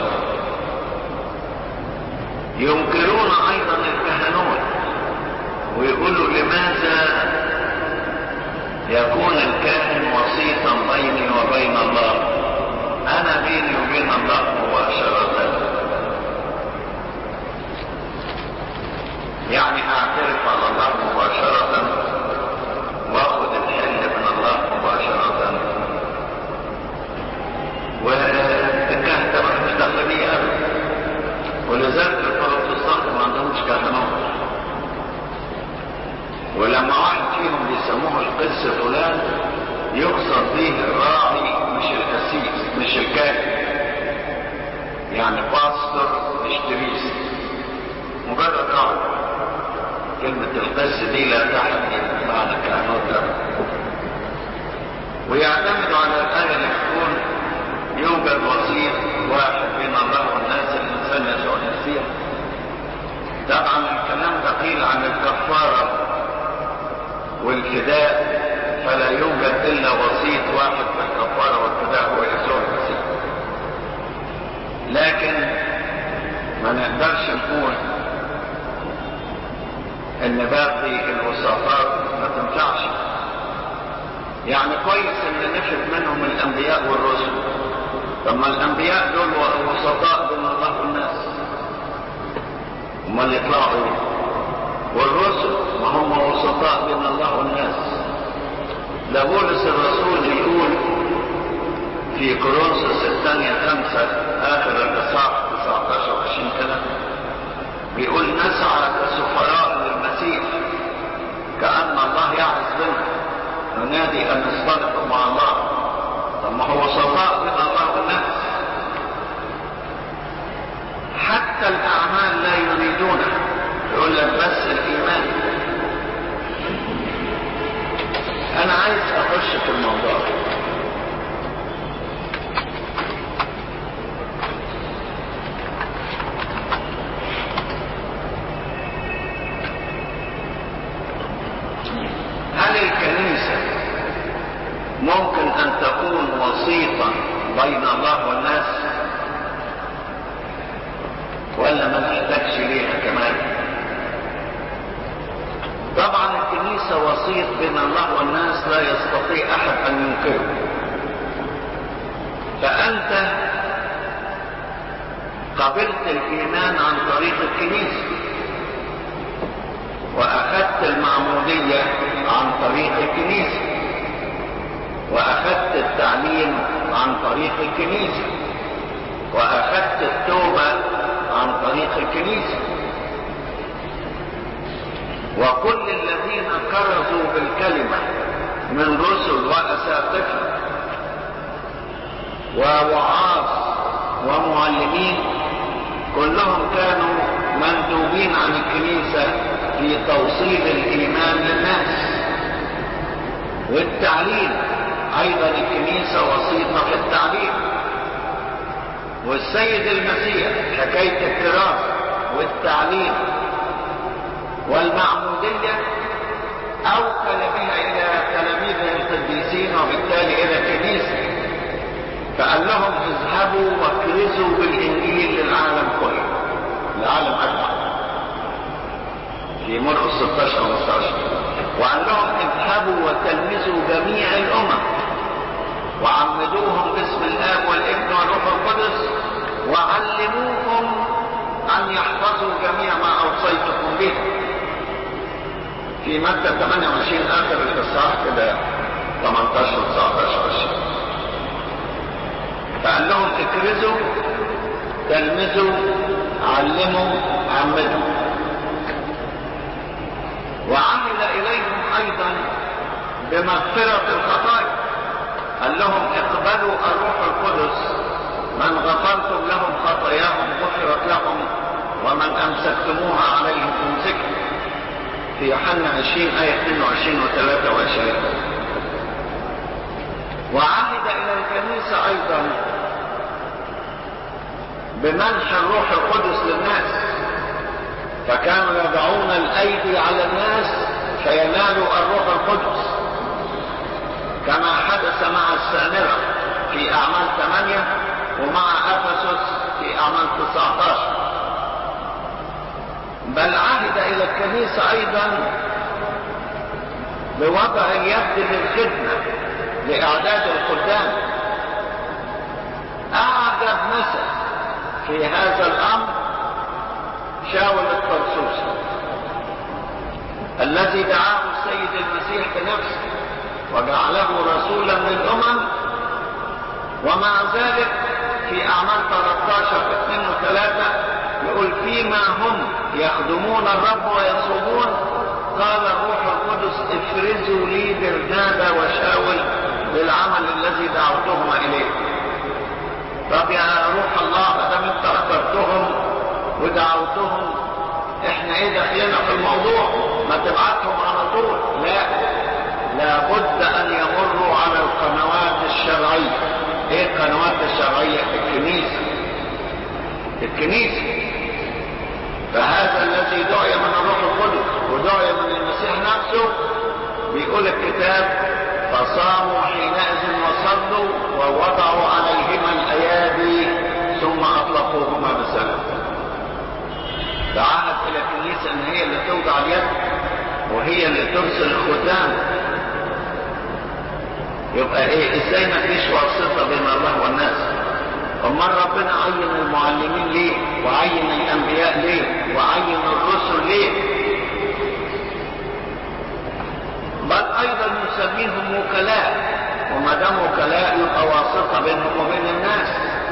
ينكرون ايضا الكهنوت ويقولوا لماذا يكون الكاهن وسيطا بيني وبين الله انا بيني وبين الله مباشرة يعني اعترف على الله مباشرة واخذ الحل من الله مباشرة والكهنة ده مش داخل بيه ابدا ولذلك البروتستانت ما عندهمش كهنوت ولما واحد فيهم بيسموه القس فلان يقصد به الراعي مش القسيس مش الكاهن يعني باستور مش تريس مجرد راعي كلمة القس دي لا تحمل معنى كهنوت ده ويعتمدوا على الآية اللي تقول يوجد وسيط واحد بين الله والناس الإنسان يسوع المسيح طبعا الكلام ده قيل عن الكفارة والفداء فلا يوجد الا وسيط واحد في الكفاره والفداء هو يسوع المسيح لكن ما نقدرش نقول ان باقي الوساطات ما تنفعش يعني كويس ان نفد منهم الانبياء والرسل طب ما الانبياء دول وسطاء بين الله والناس امال يطلعوا ايه والرسل ما هم وسطاء بين الله والناس ده بولس الرسول يقول في كورنثوس الثانية خمسة آخر الإصحاح 19 و 20 كده بيقول نسعى كسفراء للمسيح كأن الله يعز بنا ننادي أن نصطلح مع الله طب ما هو وسطاء بين الله والناس حتى الأعمال لا يريدونها يقول لك بس الايمان انا عايز اخش في الموضوع هل الكنيسة ممكن ان تكون وسيطا بين الله والناس ولا ما نحتاجش ليها كمان طبعا الكنيسة وسيط بين الله والناس لا يستطيع أحد أن ينكره فأنت قبلت الإيمان عن طريق الكنيسة وأخذت المعمودية عن طريق الكنيسة وأخذت التعليم عن طريق الكنيسة وأخذت التوبة عن طريق الكنيسة وكل الذين كرزوا بالكلمة من رسل وأساقفة ووعاظ ومعلمين كلهم كانوا مندوبين عن الكنيسة في توصيل الإيمان للناس والتعليم أيضا الكنيسة وسيطة في التعليم والسيد المسيح حكاية الكراسة والتعليم والمعمودية أوكل بها إلى تلاميذه القديسين وبالتالي إلى الكنيسة فقال لهم اذهبوا واكرزوا بالإنجيل للعالم كله العالم أجمع في مرقس 16 15 وقال لهم اذهبوا وتلمذوا جميع الأمم وعمدوهم باسم الاب والابن والروح القدس وعلموهم ان يحفظوا جميع ما اوصيتكم به في متى 28 اخر الاصحاح كده 18 19 20 فقال لهم اكرزوا تلمذوا علموا عمدوا وعمل اليهم ايضا بمغفرة الخطايا قال لهم اقبلوا الروح القدس من غفرتم لهم خطاياهم غفرت لهم ومن امسكتموها عليهم تمسكوا في يوحنا 20 آية 22 و 23 وعهد إلى الكنيسة أيضا بمنح الروح القدس للناس فكانوا يضعون الأيدي على الناس فينالوا الروح القدس كما حدث مع السامرة في أعمال 8 ومع أفسس في أعمال 19 بل عهد إلى الكنيسة أيضا بوضع اليد للخدمة لإعداد الخدام أعجب مثل في هذا الأمر شاول الطرسوسي الذي دعاه السيد المسيح بنفسه وجعله رسولا للأمم ومع ذلك في أعمال 13 2 و3 يقول فيما هم يخدمون الرب ويصومون قال الروح القدس افرزوا لي برنابا وشاول للعمل الذي دعوتهما اليه طب يا روح الله ما دام انت اخترتهم ودعوتهم احنا ايه داخلنا في الموضوع ما تبعتهم على طول لا لابد ان يمروا على القنوات الشرعيه ايه القنوات الشرعيه الكنيسه الكنيسه فهذا الذي دعي من الروح القدس ودعي من المسيح نفسه بيقول الكتاب فصاموا حينئذ وصلوا ووضعوا عليهما الايادي ثم اطلقوهما بسلام فعهد الى الكنيسه ان هي اللي توضع اليد وهي اللي ترسل الختام يبقى ايه ازاي ما فيش واسطه بين الله والناس امال ربنا عين المعلمين ليه وعين الانبياء ليه وعين الرسل ليه بل ايضا نسميهم وكلاء وما دام وكلاء يبقى واسطه بينهم وبين الناس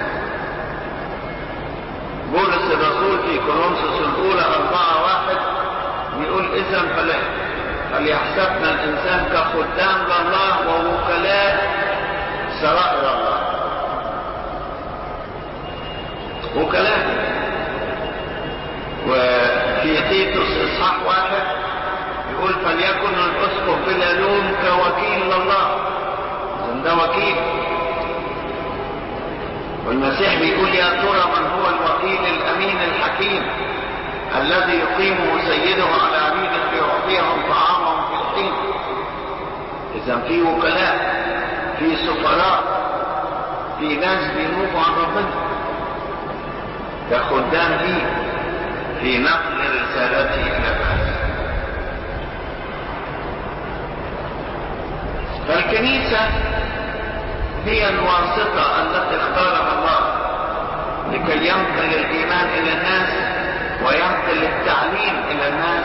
بولس الرسول في كورنثوس الاولى أربعة واحد بيقول اذا فليحسبنا الانسان كخدام لله ووكلاء سرائر الله وكلام وفي تيتوس اصحاح واحد يقول فليكن الاسقف بلا لوم كوكيل لله ده وكيل والمسيح بيقول يا ترى من هو الوكيل الامين الحكيم الذي يقيمه سيده على عبيده ليعطيهم طعامهم في الحين اذا في وكلاء في سفراء في ناس بينوبوا عن ربنا كخدام لي في نقل رسالته الى الناس فالكنيسة هي الواسطة التي اختارها الله لكي ينقل الإيمان إلى الناس وينقل التعليم إلى الناس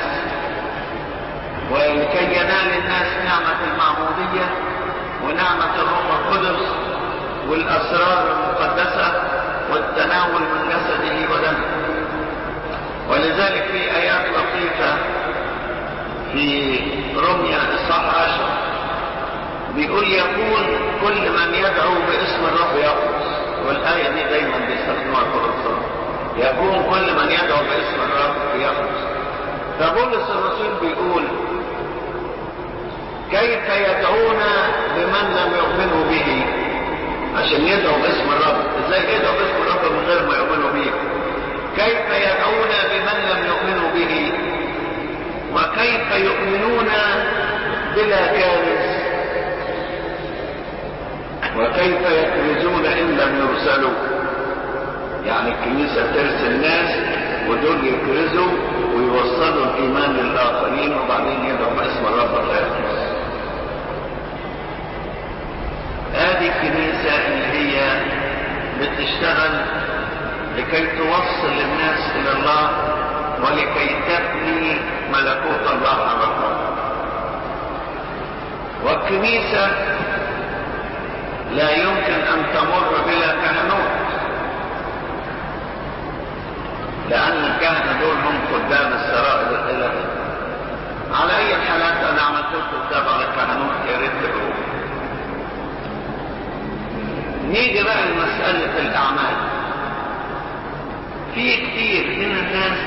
ولكي ينال الناس نعمة المعمودية ونعمة الروح القدس والأسرار المقدسة والتناول من جسده ودمه ولذلك في آيات لطيفة في رمية إصحاح عشر بيقول يكون كل من يدعو باسم الرب يخلص والآية دي دايما بيستخدموها القرآن يكون كل من يدعو باسم الرب يخلص فبولس الرسول بيقول كيف يدعون بمن لم يؤمنوا به عشان يدعوا باسم الرب ازاي يدعوا باسم الرب من غير ما يؤمنوا به كيف يدعون بمن لم يؤمنوا به وكيف يؤمنون بلا كارث وكيف يكرزون ان لم يرسلوا يعني الكنيسة ترسل ناس ودول يكرزوا ويوصلوا الايمان للاخرين وبعدين يدعوا باسم الرب فيخلص هذه الكنيسة بتشتغل لكي توصل الناس إلى الله ولكي تبني ملكوت الله على الأرض والكنيسة لا يمكن أن تمر بلا كهنوت لأن الكهنة دول هم قدام السرائر الإلهية على أي حالات أنا عملت لكم كتاب على الكهنوت يا ريت تقروا نيجي بقى لمسألة الأعمال في كتير من الناس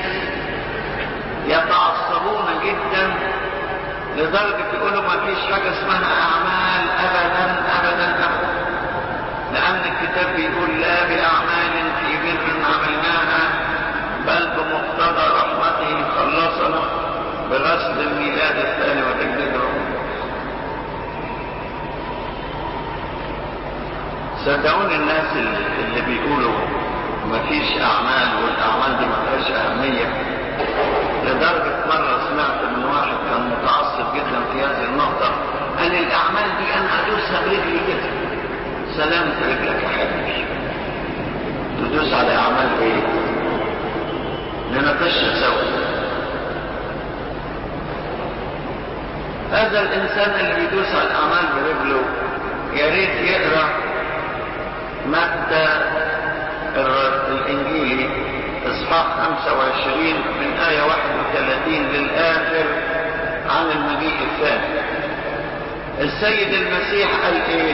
يتعصبون جدا لدرجة يقولوا ما فيش حاجة اسمها أعمال أبدا أبدا أبدا لأن الكتاب بيقول لا بأعمال في بر عملناها بل بمقتضى رحمته خلصنا بغسل الميلاد الثاني وتجديد الروح صدقوني الناس اللي بيقولوا مفيش اعمال والاعمال دي ملهاش اهميه لدرجه مره سمعت من واحد كان متعصب جدا في هذه النقطه قال الاعمال دي انا ادوسها برجلي كده سلامة رجلك يا حبيبي تدوس على اعمال ايه نناقش سوا هذا الانسان اللي بيدوس على الاعمال برجله يا ريت يقرا متى الانجيلي اصحاح 25 من آية 31 للآخر عن المجيء الثاني السيد المسيح قال ايه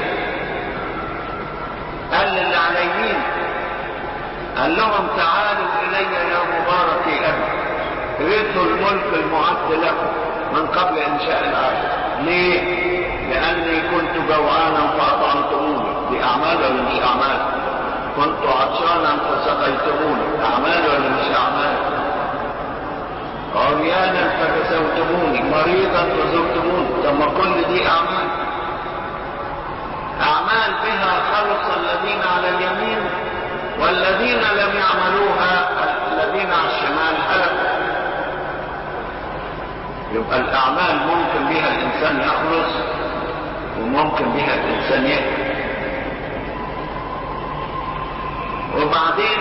قال للي على يمين قال لهم تعالوا الي يا مبارك ابي رثوا الملك المعد لكم من قبل انشاء الارض ليه لاني كنت جوعانا فاطعمتموني دي اعمال ولا مش اعمال كنت عطشانا فسقيتموني اعمال ولا مش اعمال عريانا فكسوتموني مريضا فزرتموني طب ما كل دي اعمال اعمال بها خلص الذين على اليمين والذين لم يعملوها الذين على الشمال هلكوا يبقى الاعمال ممكن بها الانسان يخلص وممكن بها الانسان يهلك وبعدين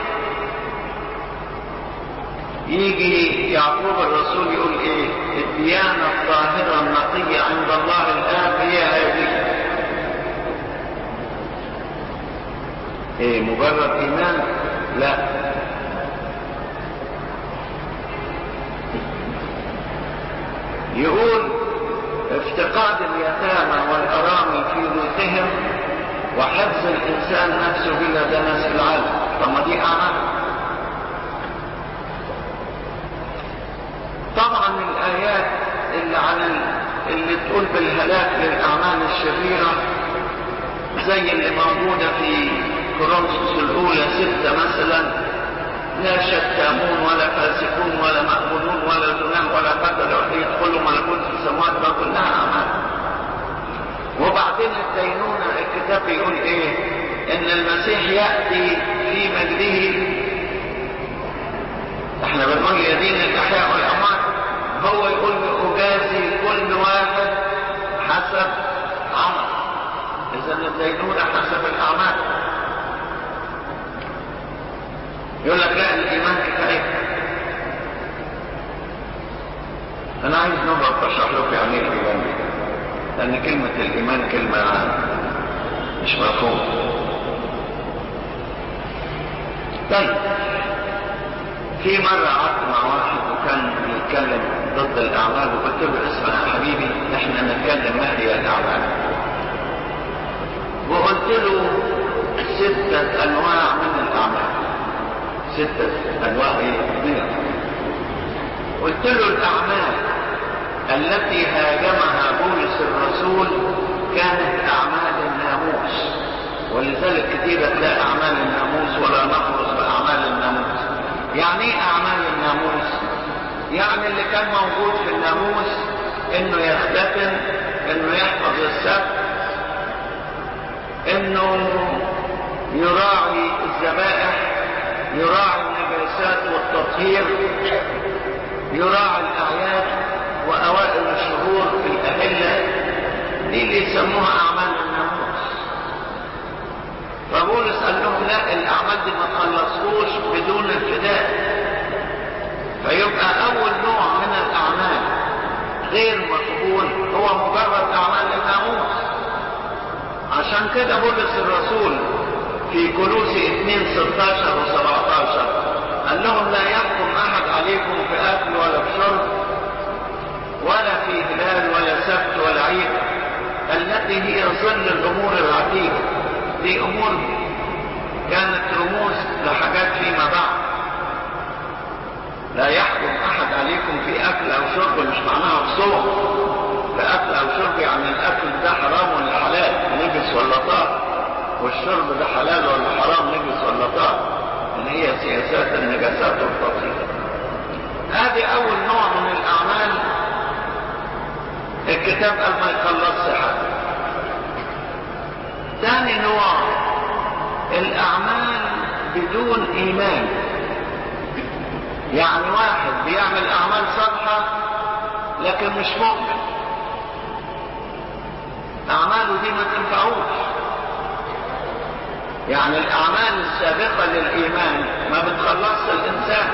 يجي يعقوب الرسول يقول ايه الديانة الطاهرة النقية عند الله الآن هي هذه ايه مجرد ايمان لا يقول افتقاد اليتامى والارامل في بيوتهم وحفظ الانسان نفسه بلا دنس العالم طب ما دي اعمال طبعا الايات اللي عن اللي تقول بالهلاك للاعمال الشريره زي اللي موجوده في كورنثوس الاولى سته مثلا لا شتامون ولا فاسقون ولا مأمونون ولا زناه ولا قتل ولا يدخلوا ملكوت السماوات ده كلها اعمال وبعدين الدينونة الكتاب بيقول ايه ان المسيح يأتي في مجده احنا بنقول يدين الاحياء والاموات هو يقول اجازي كل واحد حسب عمل اذا الدينونة حسب الاعمال يقول لك لا الايمان كفايه انا عايز نقعد اشرح لكم يعني ايه الايمان لان كلمه الايمان كلمه مش مفهومه طيب في مرة قعدت مع واحد وكان بيتكلم ضد الأعمال وقلت له اسمع يا حبيبي احنا نتكلم ما هي الأعمال وقلت له ستة أنواع من الأعمال ستة أنواع من الأعمال قلت له الأعمال التي هاجمها بولس الرسول كانت أعمال الناموس ولذلك كثير تلاقي أعمال الناموس ولا نخلص بأعمال الناموس يعني ايه أعمال الناموس؟ يعني اللي كان موجود في الناموس إنه يختتن إنه يحفظ السبت إنه يراعي الذبائح يراعي النجاسات والتطهير يراعي الأعياد وأوائل الشهور في الأهلة دي اللي يسموها أعمال الناموس فبولس قال لهم لا الاعمال دي ما تخلصوش بدون الفداء فيبقى اول نوع من الاعمال غير مقبول هو مجرد اعمال الناموس عشان كده بولس الرسول في كلوسي 2 16 و 17 قال لهم لا يحكم احد عليكم في اكل ولا في شرب ولا في هلال ولا سبت ولا عيد التي هي ظل الامور العتيقه دي امور كانت رموز لحاجات فيما بعد لا يحكم احد عليكم في اكل او شرب مش معناها الصوم لاكل او شرب يعني الاكل ده حرام ولا حلال نجس ولا طاهر والشرب ده حلال ولا حرام نجس ولا طاهر ان هي سياسات النجاسات والتطهير هذه اول نوع من الاعمال الكتاب قال ما يخلصش حد ثاني نوع الاعمال بدون ايمان يعني واحد بيعمل اعمال صالحة لكن مش مؤمن اعماله دي ما تنفعوش يعني الاعمال السابقة للايمان ما بتخلصش الانسان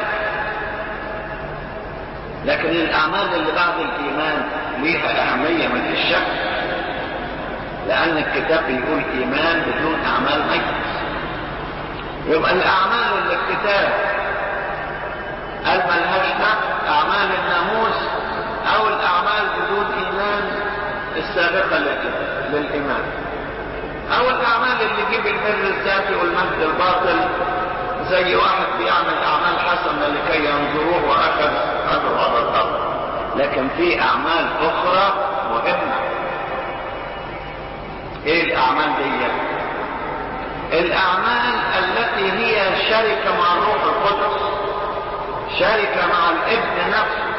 لكن الاعمال اللي بعد الايمان ليها اهمية ما فيش شك لان الكتاب بيقول ايمان بدون اعمال ميت يبقى الاعمال اللي الكتاب قال ملهاش نفع اعمال الناموس او الاعمال بدون ايمان السابقه للايمان او الاعمال اللي تجيب البر الذاتي والمجد الباطل زي واحد بيعمل اعمال حسنه لكي ينظروه واخذ اجر على الارض لكن في اعمال اخرى مهمه ايه الاعمال دي الاعمال التي هي شركه مع الروح القدس شركة مع الابن نفسه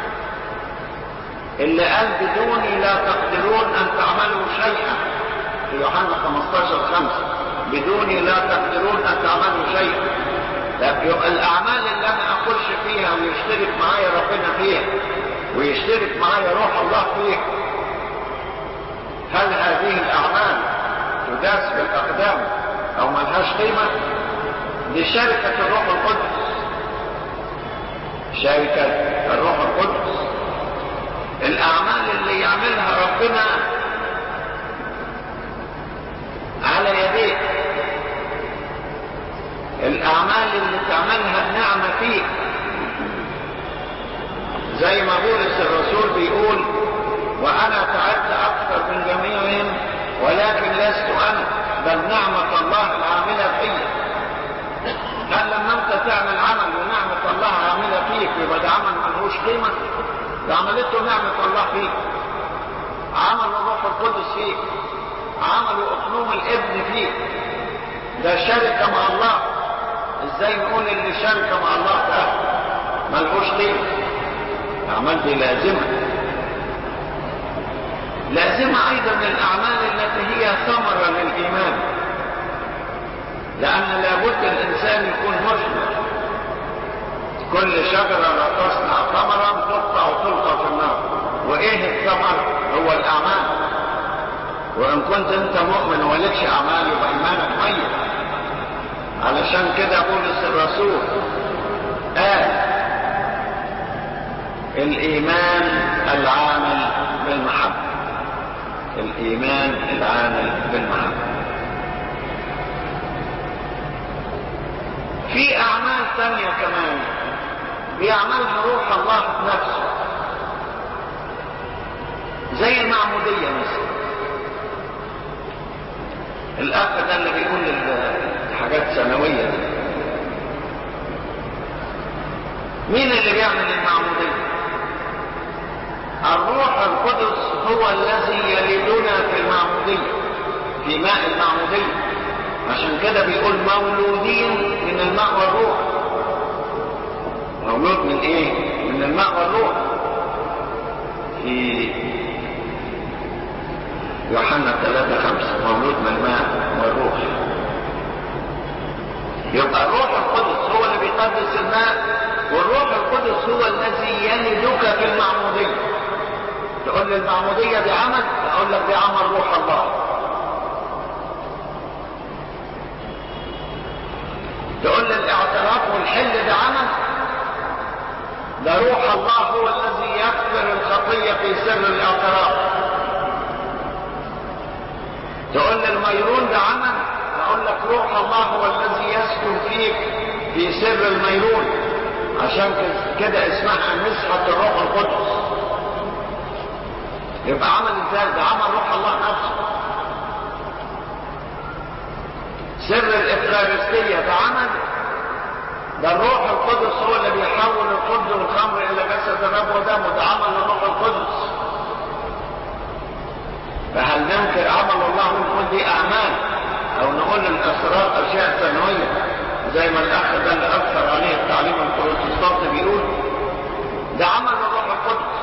اللي قال بدوني لا تقدرون ان تعملوا شيئا في يوحنا 15 5 بدوني لا تقدرون ان تعملوا شيئا يبقى الاعمال اللي انا اخش فيها ويشترك معايا ربنا فيها ويشترك معايا روح الله فيها هل هذه الاعمال تداس بالاقدام او ملهاش قيمه دي شركه الروح القدس شركة الروح القدس الأعمال اللي يعملها ربنا على يديك الأعمال اللي تعملها النعمة فيك زي ما بولس الرسول بيقول وأنا تعبت أكثر من جميعهم ولكن لست أنا بل نعمة الله العاملة فيا هل لما انت تعمل عمل ونعمة الله عاملة فيك يبقى ده عمل ملهوش قيمة ده عملته نعمة الله فيك عمل الروح القدس فيك عمل اقنوم الابن فيك ده شركة مع الله ازاي نقول ان الشركة مع الله ده ملهوش قيمة الاعمال دي لازمة لازمة ايضا الاعمال التي هي ثمرة للايمان لأن لابد الإنسان يكون مثمر كل شجرة لا تصنع ثمرا تقطع وتلقى في النار وإيه الثمر هو الأعمال وإن كنت أنت مؤمن ولكش أعمال يبقى إيمانك ميت علشان كده بولس الرسول قال الإيمان العامل بالمحبة الإيمان العامل بالمحبة في اعمال تانية كمان بيعملها روح الله نفسه زي المعمودية مثلا الاخ ده اللي بيقول الحاجات سنوية دي مين اللي بيعمل المعمودية الروح القدس هو الذي يلدنا في المعمودية في ماء المعمودية عشان كده بيقول مولودين من الماء والروح مولود من ايه من الماء والروح في يوحنا 3 5 مولود من الماء والروح يبقى الروح القدس هو اللي بيقدس الماء والروح القدس هو الذي يلدك في المعمودية تقول لي المعمودية دي عمل اقول لك دي عمل روح الله تقول لي الاعتراف والحل ده عمل ده روح الله هو الذي يغفر الخطية في سر الاعتراف تقول لي الميرون ده عمل اقول لك روح الله هو الذي يسكن فيك في سر الميرون عشان كده اسمها مسحة الروح القدس يبقى عمل ازاي ده عمل روح الله نفسه سر الافخارستية ده عمل ده الروح القدس هو اللي بيحول الخبز والخمر الى جسد الرب ودمه ده عمل الروح القدس فهل ننكر عمل الله ونقول دي اعمال او نقول الاسرار اشياء ثانويه زي ما الاخ ده اللي اكثر عليه التعليم البروتستانتي بيقول ده عمل الروح القدس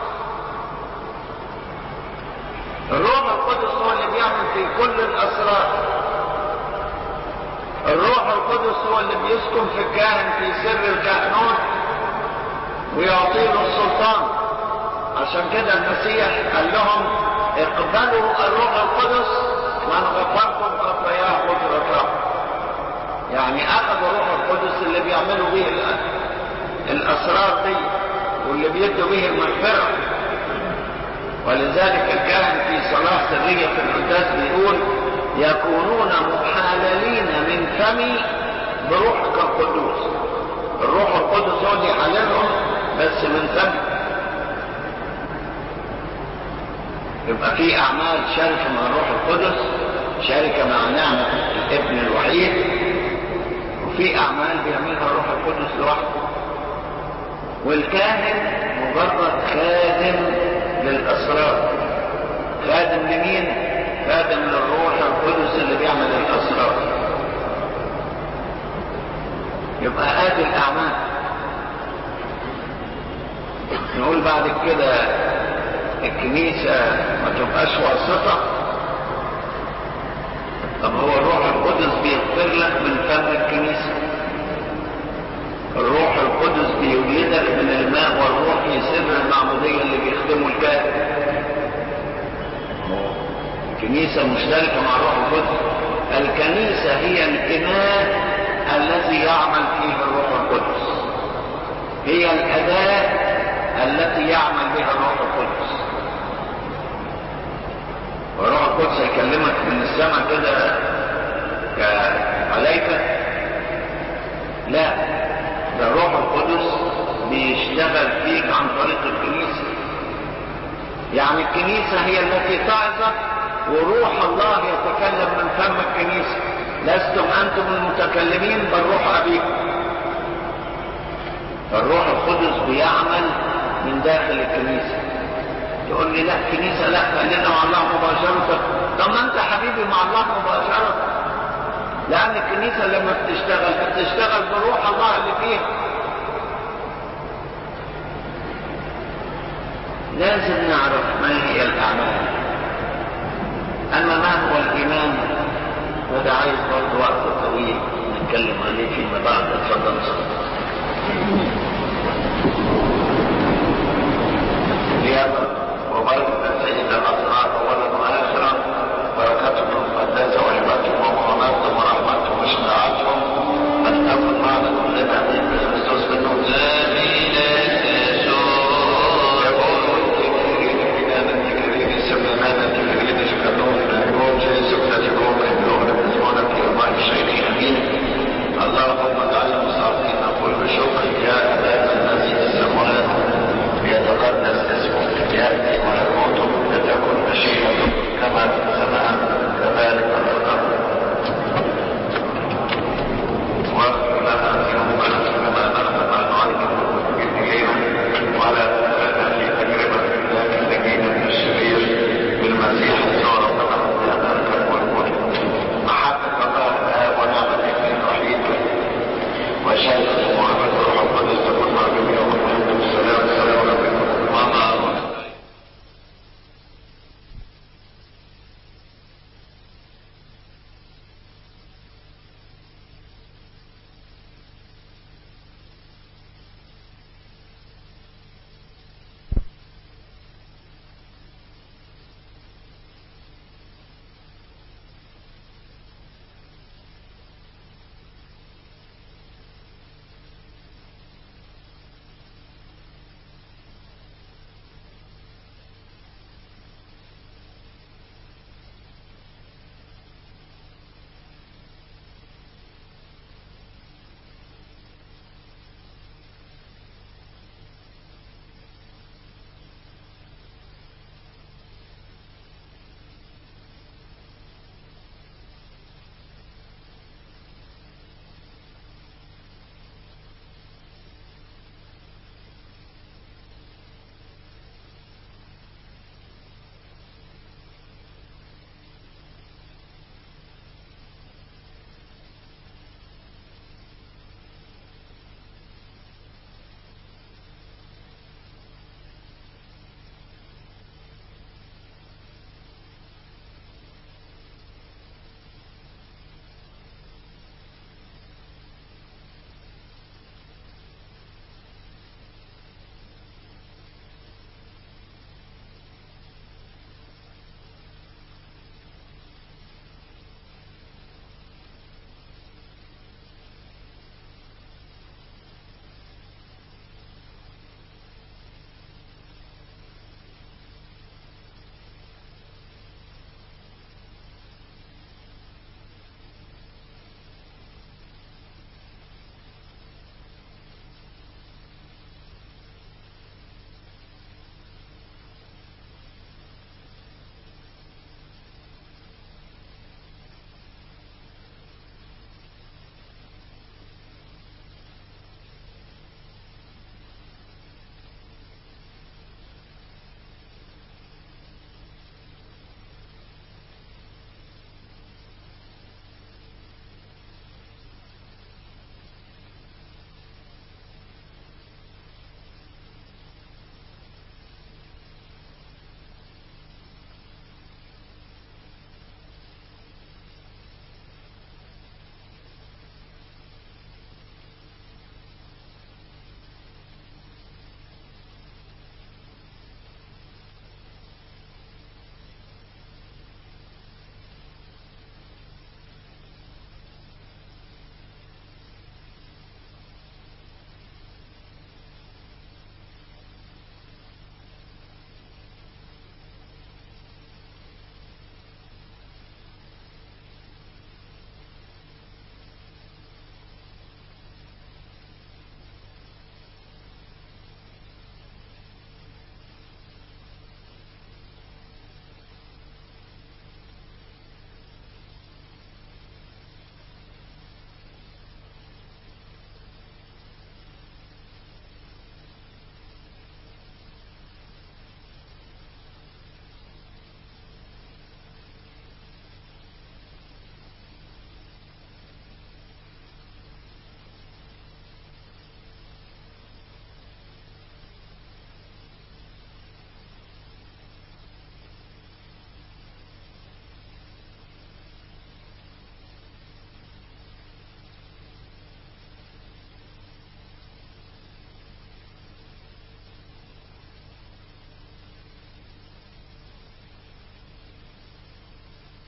الروح القدس هو اللي بيعمل في كل الاسرار الروح القدس هو اللي بيسكن في الكاهن في سر الكهنوت ويعطي له السلطان عشان كده المسيح قال لهم اقبلوا الروح القدس من غفرتم خطاياه غفرت لكم يعني اخذوا الروح القدس اللي بيعملوا به الاسرار دي واللي بيدوا به المغفره ولذلك الكاهن في صلاه سريه في القداس بيقول يكونون محاللين من فمي بروحك القدوس الروح القدس هو اللي يحللهم بس من فمي يبقى في اعمال شركه مع الروح القدس شركه مع نعمه الابن الوحيد وفي اعمال بيعملها الروح القدس لوحده والكاهن مجرد خادم للاسرار خادم لمين خادم للروح القدس اللي بيعمل الاسرار يبقى ادي الاعمال نقول بعد كده الكنيسة ما تبقاش واسطة طب هو الروح القدس بيغفر لك من فم الكنيسة الروح القدس بيولدك من الماء والروح في سر المعمودية اللي بيخدمه الكاهن الكنيسة مشتركة مع الروح القدس الكنيسة هي الإناء الذي يعمل فيه الروح القدس هي الأداة التي يعمل بها الروح القدس والروح القدس يكلمك من السماء كده كملائكة لا ده الروح القدس بيشتغل فيك عن طريق الكنيسة يعني الكنيسة هي التي تعظك وروح الله يتكلم من فم الكنيسة لستم أنتم المتكلمين بل روح أبيكم الروح القدس بيعمل من داخل الكنيسة يقول لي لا كنيسة لا خلينا مع الله مباشرة طب ما انت حبيبي مع الله مباشرة لأن الكنيسة لما بتشتغل بتشتغل بروح الله اللي فيها لازم نعرف ما هي الأعمال أما ما هو الإيمان وده عايز برضه وقت طويل نتكلم عليه فيما بعد اتفضل ليابا وبركة سيد الأسرار أولا وآخرا بركاتهم المقدسة وعبادتهم ومعوناتهم ورحمتهم وشفاعتهم أن تكن معنا كلنا من كريستوس بنور آمين يسوع يقول التكرير بنا التكرير سمعنا التكرير شكرون نقول سكتة روم النور بسمعنا في الماء الشيخ أمين اللهم اجعل المصابين نقول بشكر يا أبانا الذي في السماوات يتقدس اسمك ياتي ملكوتك لتكن مشيئتك كما في السماء كذلك في الارض واغفر لنا ذنوبنا كما نغفر عن غيرنا الينا ولا تدخلنا في تجربه لكن نجينا من الشرير بالمسيح يسوع ربنا لنا الكرم والملك محبه الله الاب ونعمه الابن الوحيد وشهاده